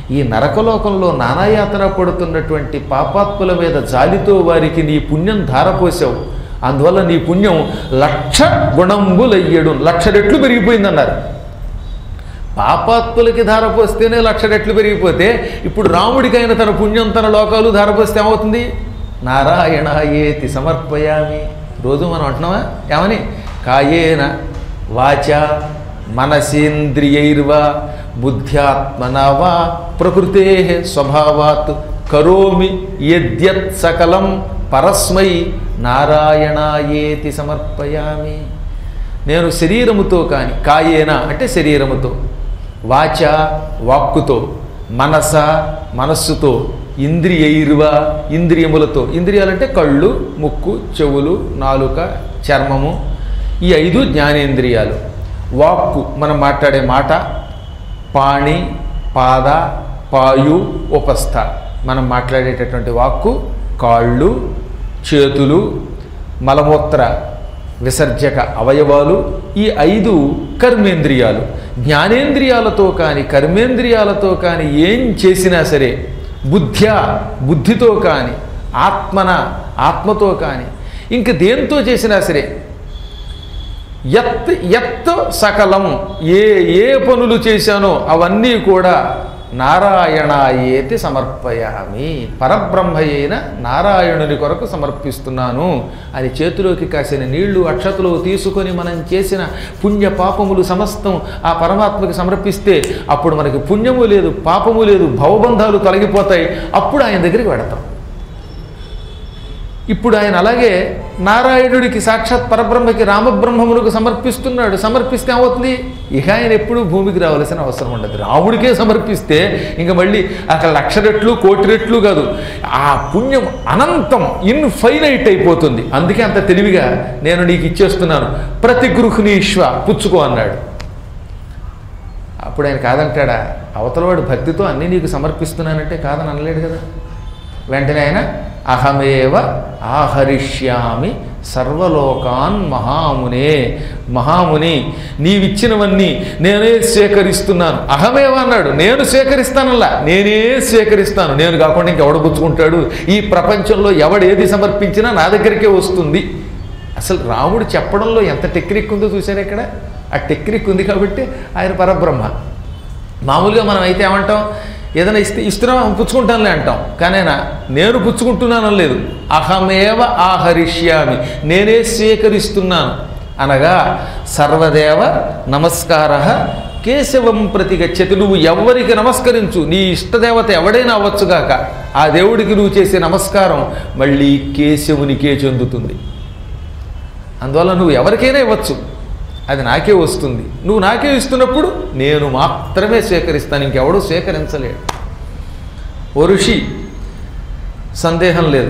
A: ఈ నరకలోకంలో నానాయాతన పడుతున్నటువంటి పాపాత్ముల మీద జాలితో వారికి నీ పుణ్యం ధారపోసావు అందువల్ల నీ పుణ్యం లక్ష గుణంబులయ్యడు లక్ష రెట్లు పెరిగిపోయిందన్నారు పాపాత్ములకి ధారపోస్తేనే లక్ష రెట్లు పెరిగిపోతే ఇప్పుడు రాముడికైన తన పుణ్యం తన లోకాలు ధారపోస్తే ఏమవుతుంది నారాయణ ఏతి సమర్పయామి రోజు మనం అంటున్నామా ఏమని కాయేన వాచ మనసేంద్రియైర్వా బుద్ధ్యాత్మన వా ప్రకృతే స్వభావాత్ కరోమి యద్యత్ సకలం పరస్మై నారాయణాయేతి సమర్పయామి నేను శరీరముతో కాని కాయేన అంటే శరీరముతో వాచ వాక్కుతో మనస మనస్సుతో ఇంద్రియైర్వ ఇంద్రియములతో ఇంద్రియాలంటే కళ్ళు ముక్కు చెవులు నాలుక చర్మము ఈ ఐదు జ్ఞానేంద్రియాలు వాక్కు మనం మాట్లాడే మాట పాణి పాద పాయు ఉపస్థ మనం మాట్లాడేటటువంటి వాక్కు కాళ్ళు చేతులు మలమూత్ర విసర్జక అవయవాలు ఈ ఐదు కర్మేంద్రియాలు జ్ఞానేంద్రియాలతో కానీ కర్మేంద్రియాలతో కానీ ఏం చేసినా సరే బుద్ధ్యా బుద్ధితో కానీ ఆత్మన ఆత్మతో కానీ ఇంక దేంతో చేసినా సరే యత్ యత్ సకలం ఏ ఏ పనులు చేశానో అవన్నీ కూడా నారాయణాయేతి సమర్పయామి పరబ్రహ్మ అయిన నారాయణుని కొరకు సమర్పిస్తున్నాను అని చేతిలోకి కాసిన నీళ్లు అక్షతలు తీసుకొని మనం చేసిన పుణ్య పాపములు సమస్తం ఆ పరమాత్మకి సమర్పిస్తే అప్పుడు మనకి పుణ్యము లేదు పాపము లేదు భవబంధాలు తొలగిపోతాయి అప్పుడు ఆయన దగ్గరికి వెడతాం ఇప్పుడు ఆయన అలాగే నారాయణుడికి సాక్షాత్ పరబ్రహ్మకి రామబ్రహ్మములకు సమర్పిస్తున్నాడు సమర్పిస్తే ఏమవుతుంది ఇక ఆయన ఎప్పుడూ భూమికి రావాల్సిన అవసరం ఉండదు రాముడికే సమర్పిస్తే ఇంక మళ్ళీ అక్కడ లక్ష రెట్లు కోటి రెట్లు కాదు ఆ పుణ్యం అనంతం ఇన్ఫైనైట్ అయిపోతుంది అందుకే అంత తెలివిగా నేను నీకు ఇచ్చేస్తున్నాను ప్రతి గృహిణీశ్వ పుచ్చుకో అన్నాడు అప్పుడు ఆయన కాదంటాడా అవతలవాడు భక్తితో అన్నీ నీకు సమర్పిస్తున్నానంటే కాదని అనలేడు కదా వెంటనే ఆయన అహమేవ ఆహరిష్యామి సర్వలోకాన్ మహామునే మహాముని నీవిచ్చినవన్నీ నేనే స్వీకరిస్తున్నాను అహమేవ అన్నాడు నేను స్వీకరిస్తానల్లా నేనే స్వీకరిస్తాను నేను కాకుండా ఇంకెవడు పుచ్చుకుంటాడు ఈ ప్రపంచంలో ఎవడేది సమర్పించినా నా దగ్గరికే వస్తుంది అసలు రాముడు చెప్పడంలో ఎంత టెక్నిక్ ఉందో చూశారు ఇక్కడ ఆ టెక్నిక్ ఉంది కాబట్టి ఆయన పరబ్రహ్మ మామూలుగా మనం అయితే ఏమంటాం ఏదైనా ఇస్తే ఇస్తున్నాం పుచ్చుకుంటానులే అంటాం కానీ ఆయన నేను పుచ్చుకుంటున్నాను లేదు అహమేవ ఆహరిష్యామి నేనే స్వీకరిస్తున్నాను అనగా సర్వదేవ నమస్కార కేశవం ప్రతి గచ్చతి నువ్వు ఎవరికి నమస్కరించు నీ ఇష్టదేవత ఎవడైనా అవ్వచ్చుగాక ఆ దేవుడికి నువ్వు చేసే నమస్కారం మళ్ళీ కేశవునికే చెందుతుంది అందువల్ల నువ్వు ఎవరికైనా ఇవ్వచ్చు అది నాకే వస్తుంది నువ్వు నాకే ఇస్తున్నప్పుడు నేను మాత్రమే స్వీకరిస్తాను ఇంకెవడూ స్వీకరించలేడు ఓ ఋషి సందేహం లేదు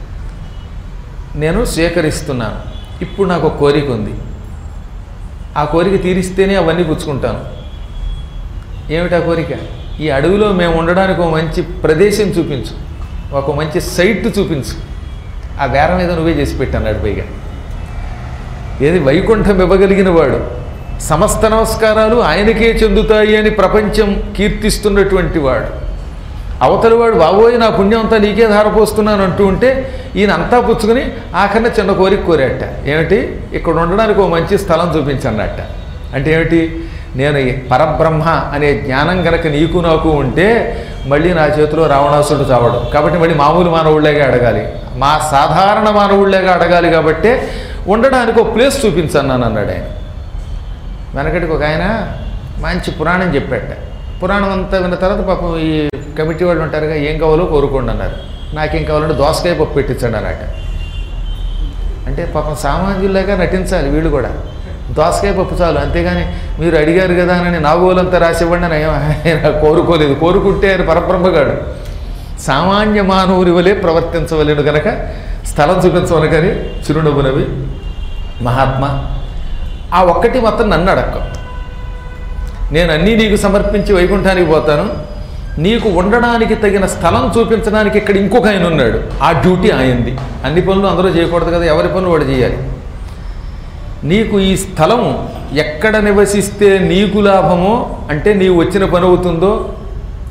A: నేను స్వీకరిస్తున్నాను ఇప్పుడు నాకు ఒక కోరిక ఉంది ఆ కోరిక తీరిస్తేనే అవన్నీ పుచ్చుకుంటాను ఏమిటా కోరిక ఈ అడవిలో మేము ఉండడానికి ఒక మంచి ప్రదేశం చూపించు ఒక మంచి సైట్ చూపించు ఆ బేరం మీద నువ్వే చేసి పెట్టాను పైగా ఏది వైకుంఠం ఇవ్వగలిగిన వాడు సమస్త నమస్కారాలు ఆయనకే చెందుతాయి అని ప్రపంచం కీర్తిస్తున్నటువంటి వాడు అవతలి వాడు బాబోయ్ నా పుణ్యం అంతా నీకే ధారపోస్తున్నాను అంటూ ఉంటే ఈయన అంతా పుచ్చుకుని ఆఖరిన చిన్న కోరిక కోరాట ఏమిటి ఇక్కడ ఉండడానికి ఒక మంచి స్థలం చూపించన్నట్ట అంటే ఏమిటి నేను ఈ పరబ్రహ్మ అనే జ్ఞానం కనుక నీకు నాకు ఉంటే మళ్ళీ నా చేతిలో రావణాసుడు చావడు కాబట్టి మళ్ళీ మామూలు మానవుళ్ళగా అడగాలి మా సాధారణ మానవుళ్ళగా అడగాలి కాబట్టే ఉండడానికి ఒక ప్లేస్ చూపించన్నాను అన్నాడు ఆయన వెనకటికి ఒక ఆయన మంచి పురాణం చెప్పాట పురాణం అంతా విన్న తర్వాత పాపం ఈ కమిటీ వాళ్ళు ఉంటారుగా ఏం కావాలో కోరుకోండి అన్నారు నాకేం కావాలంటే దోసకాయ పప్పు పెట్టించండి అన్నట అంటే పాపం సామాన్యుల్లాగా నటించాలి వీళ్ళు కూడా దోసకాయ పప్పు చాలు అంతేగాని మీరు అడిగారు కదా అని నాగోలంతా రాసివ్వండి అని ఏం ఆయన కోరుకోలేదు కోరుకుంటే ఆయన పరబ్రహ్మగాడు సామాన్య మానవుని వలె ప్రవర్తించవలేను కనుక స్థలం చూపించవని కానీ చిరునవ్వునవి మహాత్మా ఆ ఒక్కటి మొత్తం నన్ను అడక్క నేను అన్నీ నీకు సమర్పించి వైకుంఠానికి పోతాను నీకు ఉండడానికి తగిన స్థలం చూపించడానికి ఇక్కడ ఇంకొక ఆయన ఉన్నాడు ఆ డ్యూటీ ఆయనది అన్ని పనులు అందరూ చేయకూడదు కదా ఎవరి పనులు వాడు చేయాలి నీకు ఈ స్థలం ఎక్కడ నివసిస్తే నీకు లాభమో అంటే నీవు వచ్చిన పని అవుతుందో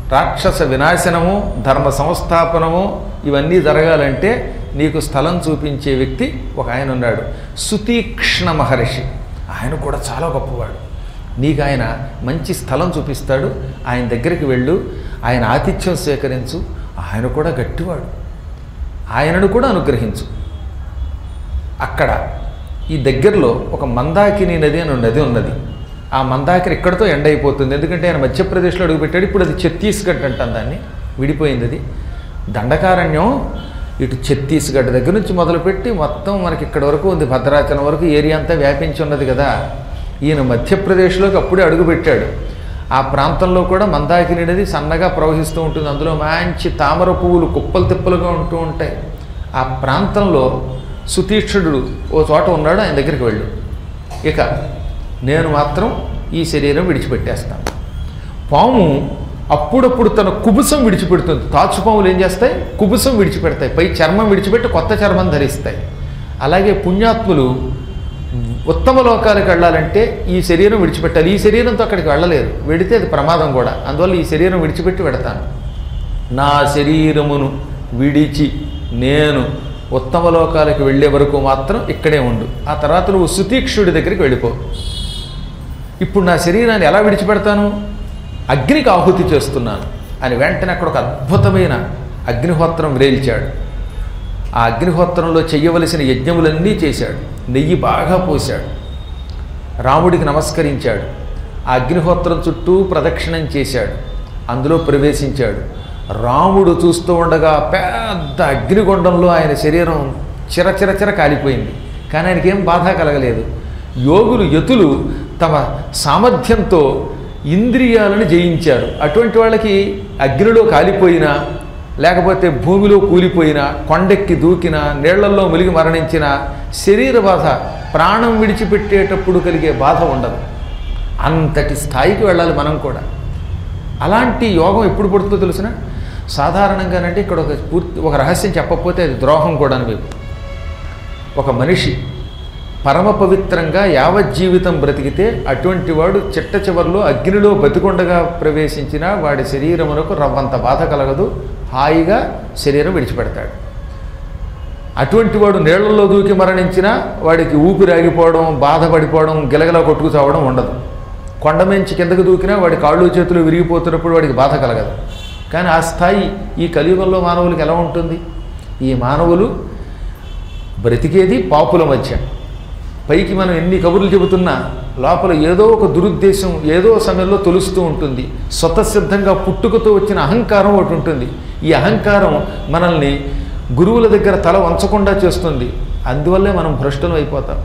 A: రాక్షస వినాశనము ధర్మ సంస్థాపనము ఇవన్నీ జరగాలంటే నీకు స్థలం చూపించే వ్యక్తి ఒక ఆయన ఉన్నాడు సుతీక్ష్ణ మహర్షి ఆయన కూడా చాలా గొప్పవాడు నీకు ఆయన మంచి స్థలం చూపిస్తాడు ఆయన దగ్గరికి వెళ్ళు ఆయన ఆతిథ్యం స్వీకరించు ఆయన కూడా గట్టివాడు ఆయనను కూడా అనుగ్రహించు అక్కడ ఈ దగ్గరలో ఒక మందాకిని నది అని నది ఉన్నది ఆ మందాకిని ఇక్కడితో ఎండ్ అయిపోతుంది ఎందుకంటే ఆయన మధ్యప్రదేశ్లో అడుగుపెట్టాడు ఇప్పుడు అది ఛత్తీస్గఢ్ అంటాం దాన్ని విడిపోయింది అది దండకారణ్యం ఇటు ఛత్తీస్గఢ్ దగ్గర నుంచి మొదలుపెట్టి మొత్తం మనకి ఇక్కడ వరకు ఉంది భద్రాచలం వరకు ఏరియా అంతా వ్యాపించి ఉన్నది కదా ఈయన మధ్యప్రదేశ్లోకి అప్పుడే అడుగుపెట్టాడు ఆ ప్రాంతంలో కూడా మందాకిని నది సన్నగా ప్రవహిస్తూ ఉంటుంది అందులో మంచి తామర పువ్వులు కుప్పలు తిప్పలుగా ఉంటూ ఉంటాయి ఆ ప్రాంతంలో సుతీక్షుడు ఓ చోట ఉన్నాడు ఆయన దగ్గరికి వెళ్ళు ఇక నేను మాత్రం ఈ శరీరం విడిచిపెట్టేస్తాను పాము అప్పుడప్పుడు తన కుబుసం విడిచిపెడుతుంది తాచు పాములు ఏం చేస్తాయి కుబుసం విడిచిపెడతాయి పై చర్మం విడిచిపెట్టి కొత్త చర్మం ధరిస్తాయి అలాగే పుణ్యాత్ములు ఉత్తమ లోకాలకు వెళ్ళాలంటే ఈ శరీరం విడిచిపెట్టాలి ఈ శరీరంతో అక్కడికి వెళ్ళలేరు వెడితే అది ప్రమాదం కూడా అందువల్ల ఈ శరీరం విడిచిపెట్టి వెడతాను నా శరీరమును విడిచి నేను ఉత్తమ లోకాలకు వెళ్ళే వరకు మాత్రం ఇక్కడే ఉండు ఆ తర్వాత నువ్వు సుతీక్షుడి దగ్గరికి వెళ్ళిపో ఇప్పుడు నా శరీరాన్ని ఎలా విడిచిపెడతాను అగ్నికి ఆహుతి చేస్తున్నాను అని వెంటనే అక్కడ ఒక అద్భుతమైన అగ్నిహోత్రం వ్రేల్చాడు ఆ అగ్నిహోత్రంలో చెయ్యవలసిన యజ్ఞములన్నీ చేశాడు నెయ్యి బాగా పోశాడు రాముడికి నమస్కరించాడు ఆ అగ్నిహోత్రం చుట్టూ ప్రదక్షిణం చేశాడు అందులో ప్రవేశించాడు రాముడు చూస్తూ ఉండగా పెద్ద అగ్నిగుండంలో ఆయన శరీరం చిరచిర చిర కాలిపోయింది కానీ ఆయనకి ఏం బాధ కలగలేదు యోగులు యతులు తమ సామర్థ్యంతో ఇంద్రియాలను జయించారు అటువంటి వాళ్ళకి అగ్నిలో కాలిపోయినా లేకపోతే భూమిలో కూలిపోయినా కొండెక్కి దూకినా నీళ్లల్లో ములిగి మరణించిన శరీర బాధ ప్రాణం విడిచిపెట్టేటప్పుడు కలిగే బాధ ఉండదు అంతటి స్థాయికి వెళ్ళాలి మనం కూడా అలాంటి యోగం ఎప్పుడు పుడుతుందో తెలిసిన సాధారణంగానంటే ఇక్కడ ఒక పూర్తి ఒక రహస్యం చెప్పకపోతే అది ద్రోహం కూడా మీకు ఒక మనిషి పరమ పవిత్రంగా యావజ్జీవితం బ్రతికితే అటువంటి వాడు చిట్ట చివరిలో అగ్నిలో బతికొండగా ప్రవేశించిన వాడి శరీరమునకు రవ్వంత బాధ కలగదు హాయిగా శరీరం విడిచిపెడతాడు అటువంటి వాడు నీళ్లలో దూకి మరణించినా వాడికి ఊపిరి ఆగిపోవడం బాధపడిపోవడం గిలగల కొట్టుకు చావడం ఉండదు కొండ మించి కిందకు దూకినా వాడి కాళ్ళు చేతులు విరిగిపోతున్నప్పుడు వాడికి బాధ కలగదు కానీ ఆ స్థాయి ఈ కలియుగంలో మానవులకి ఎలా ఉంటుంది ఈ మానవులు బ్రతికేది పాపుల మధ్య పైకి మనం ఎన్ని కబుర్లు చెబుతున్నా లోపల ఏదో ఒక దురుద్దేశం ఏదో సమయంలో తొలుస్తూ ఉంటుంది స్వతసిద్ధంగా పుట్టుకతో వచ్చిన అహంకారం ఒకటి ఉంటుంది ఈ అహంకారం మనల్ని గురువుల దగ్గర తల వంచకుండా చేస్తుంది అందువల్లే మనం భ్రష్టులం అయిపోతాం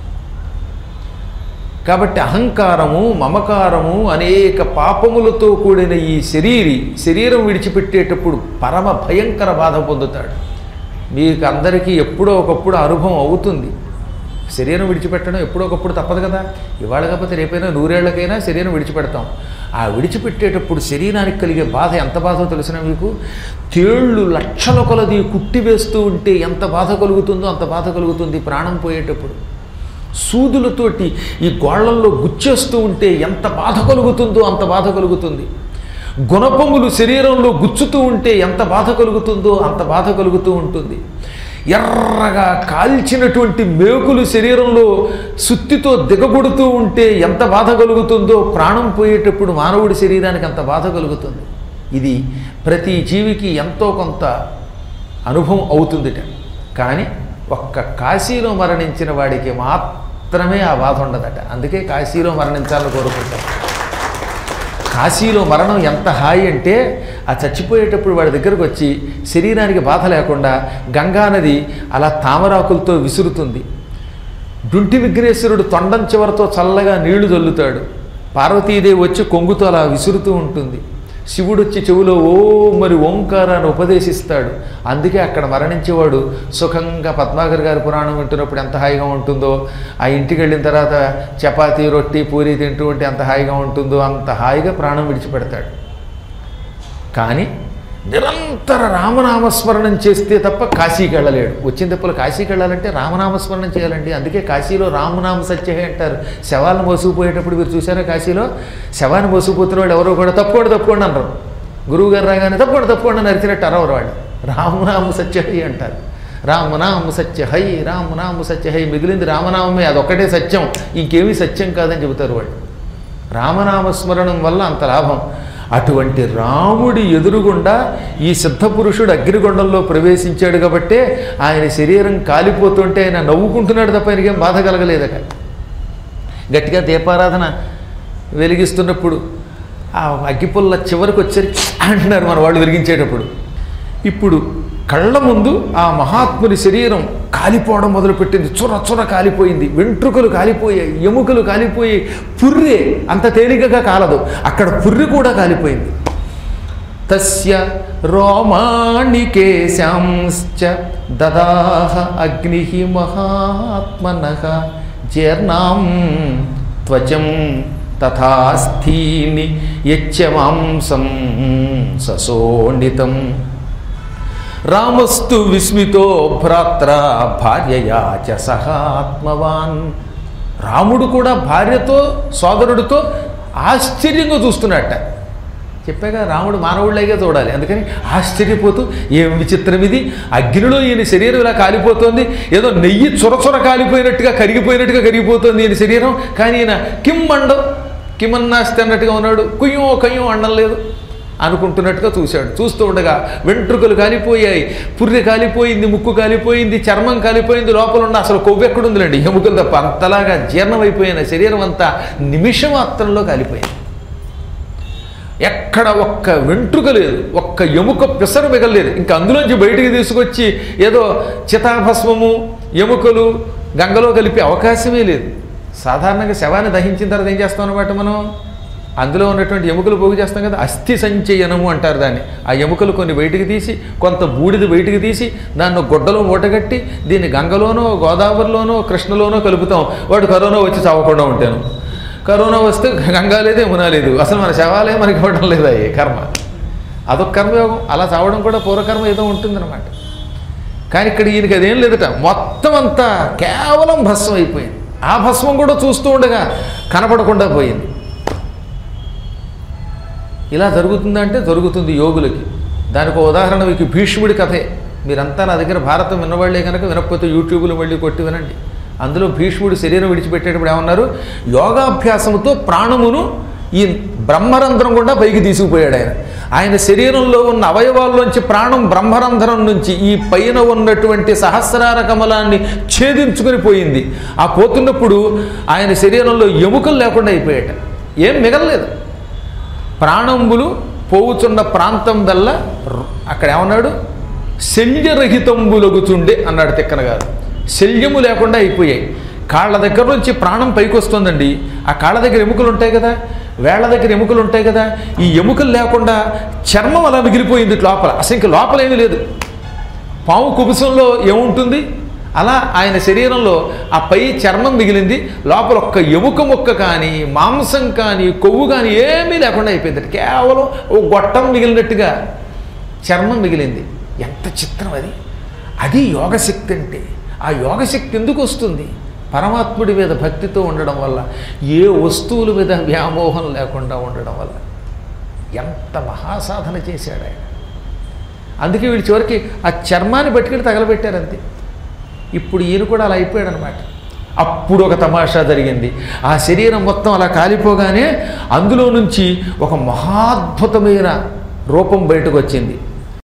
A: కాబట్టి అహంకారము మమకారము అనేక పాపములతో కూడిన ఈ శరీరి శరీరం విడిచిపెట్టేటప్పుడు పరమ భయంకర బాధ పొందుతాడు మీకు అందరికీ ఎప్పుడో ఒకప్పుడు అనుభవం అవుతుంది శరీరం విడిచిపెట్టడం ఎప్పుడో ఒకప్పుడు తప్పదు కదా ఇవాళ కాకపోతే రేపైనా నూరేళ్లకైనా శరీరం విడిచిపెడతాం ఆ విడిచిపెట్టేటప్పుడు శరీరానికి కలిగే బాధ ఎంత బాధో తెలిసిన మీకు తేళ్ళు లక్షల కొలది కుట్టి వేస్తూ ఉంటే ఎంత బాధ కలుగుతుందో అంత బాధ కలుగుతుంది ప్రాణం పోయేటప్పుడు సూదులతోటి ఈ గోళ్లల్లో గుచ్చేస్తూ ఉంటే ఎంత బాధ కలుగుతుందో అంత బాధ కలుగుతుంది గుణపములు శరీరంలో గుచ్చుతూ ఉంటే ఎంత బాధ కలుగుతుందో అంత బాధ కలుగుతూ ఉంటుంది ఎర్రగా కాల్చినటువంటి మేకులు శరీరంలో సుత్తితో దిగబడుతూ ఉంటే ఎంత బాధ కలుగుతుందో ప్రాణం పోయేటప్పుడు మానవుడి శరీరానికి అంత బాధ కలుగుతుంది ఇది ప్రతి జీవికి ఎంతో కొంత అనుభవం అవుతుందిట కానీ ఒక్క కాశీలో మరణించిన వాడికి మాత్రమే ఆ బాధ ఉండదట అందుకే కాశీలో మరణించాలని కోరుకుంటాం కాశీలో మరణం ఎంత హాయి అంటే ఆ చచ్చిపోయేటప్పుడు వాడి దగ్గరకు వచ్చి శరీరానికి బాధ లేకుండా గంగానది అలా తామరాకులతో విసురుతుంది డుంటి విఘ్నేశ్వరుడు తొండం చివరతో చల్లగా నీళ్లు చల్లుతాడు పార్వతీదేవి వచ్చి కొంగుతో అలా విసురుతూ ఉంటుంది శివుడు వచ్చి చెవిలో ఓ మరి ఓంకారాన్ని ఉపదేశిస్తాడు అందుకే అక్కడ మరణించేవాడు సుఖంగా పద్మాకర్ గారి పురాణం వింటున్నప్పుడు ఎంత హాయిగా ఉంటుందో ఆ ఇంటికి వెళ్ళిన తర్వాత చపాతీ రొట్టి పూరి తింటూ ఉంటే ఎంత హాయిగా ఉంటుందో అంత హాయిగా ప్రాణం విడిచిపెడతాడు కానీ నిరంతర రామనామస్మరణం చేస్తే తప్ప కాశీకి వెళ్ళలేడు వచ్చిన తప్పులు కాశీకి వెళ్ళాలంటే రామనామస్మరణం చేయాలండి అందుకే కాశీలో రామనామ సత్యహే అంటారు శవాలను మోసుకుపోయేటప్పుడు మీరు చూసారా కాశీలో శవాన్ని మోసుకుపోతున్న వాడు ఎవరో కూడా తప్పుకోండి తప్పుకోండి అనరు గురువుగారు రాగానే తప్పకుండా తప్పకుండా నరిచినట్టు అరవరు వాళ్ళు రామనామ సత్య హై అంటారు రామనామ సత్య హై రామనామ సత్య హై మిగిలింది రామనామమే అదొక్కటే సత్యం ఇంకేమీ సత్యం కాదని చెబుతారు వాళ్ళు రామనామస్మరణం వల్ల అంత లాభం అటువంటి రాముడి ఎదురుగుండా ఈ సిద్ధపురుషుడు అగ్నిగొండంలో ప్రవేశించాడు కాబట్టే ఆయన శరీరం కాలిపోతుంటే ఆయన నవ్వుకుంటున్నాడు తప్ప ఆయనకేం బాధ కలగలేదట గట్టిగా దీపారాధన వెలిగిస్తున్నప్పుడు ఆ అగ్గిపుల్ల చివరికి వచ్చేసరికి అంటున్నారు మన వాళ్ళు వెలిగించేటప్పుడు ఇప్పుడు కళ్ళ ముందు ఆ మహాత్ముని శరీరం కాలిపోవడం మొదలుపెట్టింది చుర చుర కాలిపోయింది వెంట్రుకలు కాలిపోయాయి ఎముకలు కాలిపోయి పుర్రె అంత తేలికగా కాలదు అక్కడ పుర్రె కూడా కాలిపోయింది తస్య రోమాణికేశాంశ్చ దదాహ అగ్ని మహాత్మన జీర్ణాం త్వచం తథాస్థీని యచ్చ మాంసం ససోణితం రామస్తు విస్మితో భ్రాత్ర భార్యయా చ సహాత్మవాన్ రాముడు కూడా భార్యతో సోదరుడితో ఆశ్చర్యంగా చూస్తున్నట్ట చెప్పాక రాముడు మానవుళ్ళగా చూడాలి అందుకని ఆశ్చర్యపోతూ ఏం విచిత్రం ఇది అగ్నిలో ఈయన శరీరం ఇలా కాలిపోతోంది ఏదో నెయ్యి చొరచొర కాలిపోయినట్టుగా కరిగిపోయినట్టుగా కరిగిపోతుంది ఈయన శరీరం కానీ ఈయన కిమ్ అండం కిమన్నాస్తి అన్నట్టుగా ఉన్నాడు కుయ్యం కయ్యం అండం లేదు అనుకుంటున్నట్టుగా చూశాడు చూస్తూ ఉండగా వెంట్రుకలు కాలిపోయాయి పుర్రె కాలిపోయింది ముక్కు కాలిపోయింది చర్మం కాలిపోయింది లోపల ఉన్న అసలు కొవ్వు ఎక్కడుందిలేండి ఎముకలు తప్ప అంతలాగా జీర్ణమైపోయిన శరీరం అంతా నిమిషం మాత్రంలో కాలిపోయింది ఎక్కడ ఒక్క వెంట్రుక లేదు ఒక్క ఎముక పిసరు మిగలలేదు ఇంకా అందులోంచి బయటికి తీసుకొచ్చి ఏదో చితాభస్మము ఎముకలు గంగలో కలిపే అవకాశమే లేదు సాధారణంగా శవాన్ని దహించిన తర్వాత ఏం చేస్తాం అనమాట మనం అందులో ఉన్నటువంటి ఎముకలు పోగు చేస్తాం కదా అస్థి సంచయనము అంటారు దాన్ని ఆ ఎముకలు కొన్ని బయటికి తీసి కొంత బూడిద బయటికి తీసి దాన్ని ఒక గుడ్డలో మూటగట్టి దీన్ని గంగలోనో గోదావరిలోనో కృష్ణలోనో కలుపుతాం వాడు కరోనా వచ్చి చావకుండా ఉంటాను కరోనా వస్తే గంగా లేదు యమునా లేదు అసలు మన శవాలే మనకి ఇవ్వడం లేదు అయ్యే కర్మ అదొక కర్మయోగం అలా చావడం కూడా పూర్వకర్మ ఏదో ఉంటుందన్నమాట కానీ ఇక్కడ ఈయనకి అదేం లేదట మొత్తం అంతా కేవలం భస్మం అయిపోయింది ఆ భస్మం కూడా చూస్తూ ఉండగా కనపడకుండా పోయింది ఇలా జరుగుతుందంటే జరుగుతుంది యోగులకి దానికి ఒక ఉదాహరణ మీకు భీష్ముడి కథే మీరంతా నా దగ్గర భారతం విన్నవాళ్లే కనుక వినకపోతే యూట్యూబ్లో మళ్ళీ కొట్టి వినండి అందులో భీష్ముడు శరీరం విడిచిపెట్టేటప్పుడు ఏమన్నారు యోగాభ్యాసముతో ప్రాణమును ఈ బ్రహ్మరంధ్రం గుండా పైకి తీసుకుపోయాడు ఆయన ఆయన శరీరంలో ఉన్న అవయవాల్లోంచి ప్రాణం బ్రహ్మరంధ్రం నుంచి ఈ పైన ఉన్నటువంటి సహస్రార కమలాన్ని ఛేదించుకొని పోయింది ఆ పోతున్నప్పుడు ఆయన శరీరంలో ఎముకలు లేకుండా అయిపోయాట ఏం మిగలలేదు ప్రాణంబులు పోవుచున్న ప్రాంతం వల్ల అక్కడ ఏమన్నాడు శల్యరహితంబులగుచుండే అన్నాడు తిక్కన గారు శల్యము లేకుండా అయిపోయాయి కాళ్ళ దగ్గర నుంచి ప్రాణం పైకి వస్తుందండి ఆ కాళ్ళ దగ్గర ఎముకలు ఉంటాయి కదా వేళ్ల దగ్గర ఎముకలు ఉంటాయి కదా ఈ ఎముకలు లేకుండా చర్మం అలా మిగిలిపోయింది లోపల అసలు ఇంక లోపల ఏమీ లేదు పాము కుబుసంలో ఏముంటుంది అలా ఆయన శరీరంలో ఆ పై చర్మం మిగిలింది లోపల ఒక్క ఎముక ముక్క కానీ మాంసం కానీ కొవ్వు కానీ ఏమీ లేకుండా అయిపోయింది కేవలం ఓ గొట్టం మిగిలినట్టుగా చర్మం మిగిలింది ఎంత చిత్రం అది అది యోగశక్తి అంటే ఆ యోగశక్తి ఎందుకు వస్తుంది పరమాత్ముడి మీద భక్తితో ఉండడం వల్ల ఏ వస్తువుల మీద వ్యామోహం లేకుండా ఉండడం వల్ల ఎంత మహాసాధన చేశాడు ఆయన అందుకే వీడి చివరికి ఆ చర్మాన్ని పట్టుకెళ్ళి తగలబెట్టారు అంతే ఇప్పుడు ఈయన కూడా అలా అయిపోయాడు అనమాట అప్పుడు ఒక తమాషా జరిగింది ఆ శరీరం మొత్తం అలా కాలిపోగానే అందులో నుంచి ఒక మహాద్భుతమైన రూపం బయటకు వచ్చింది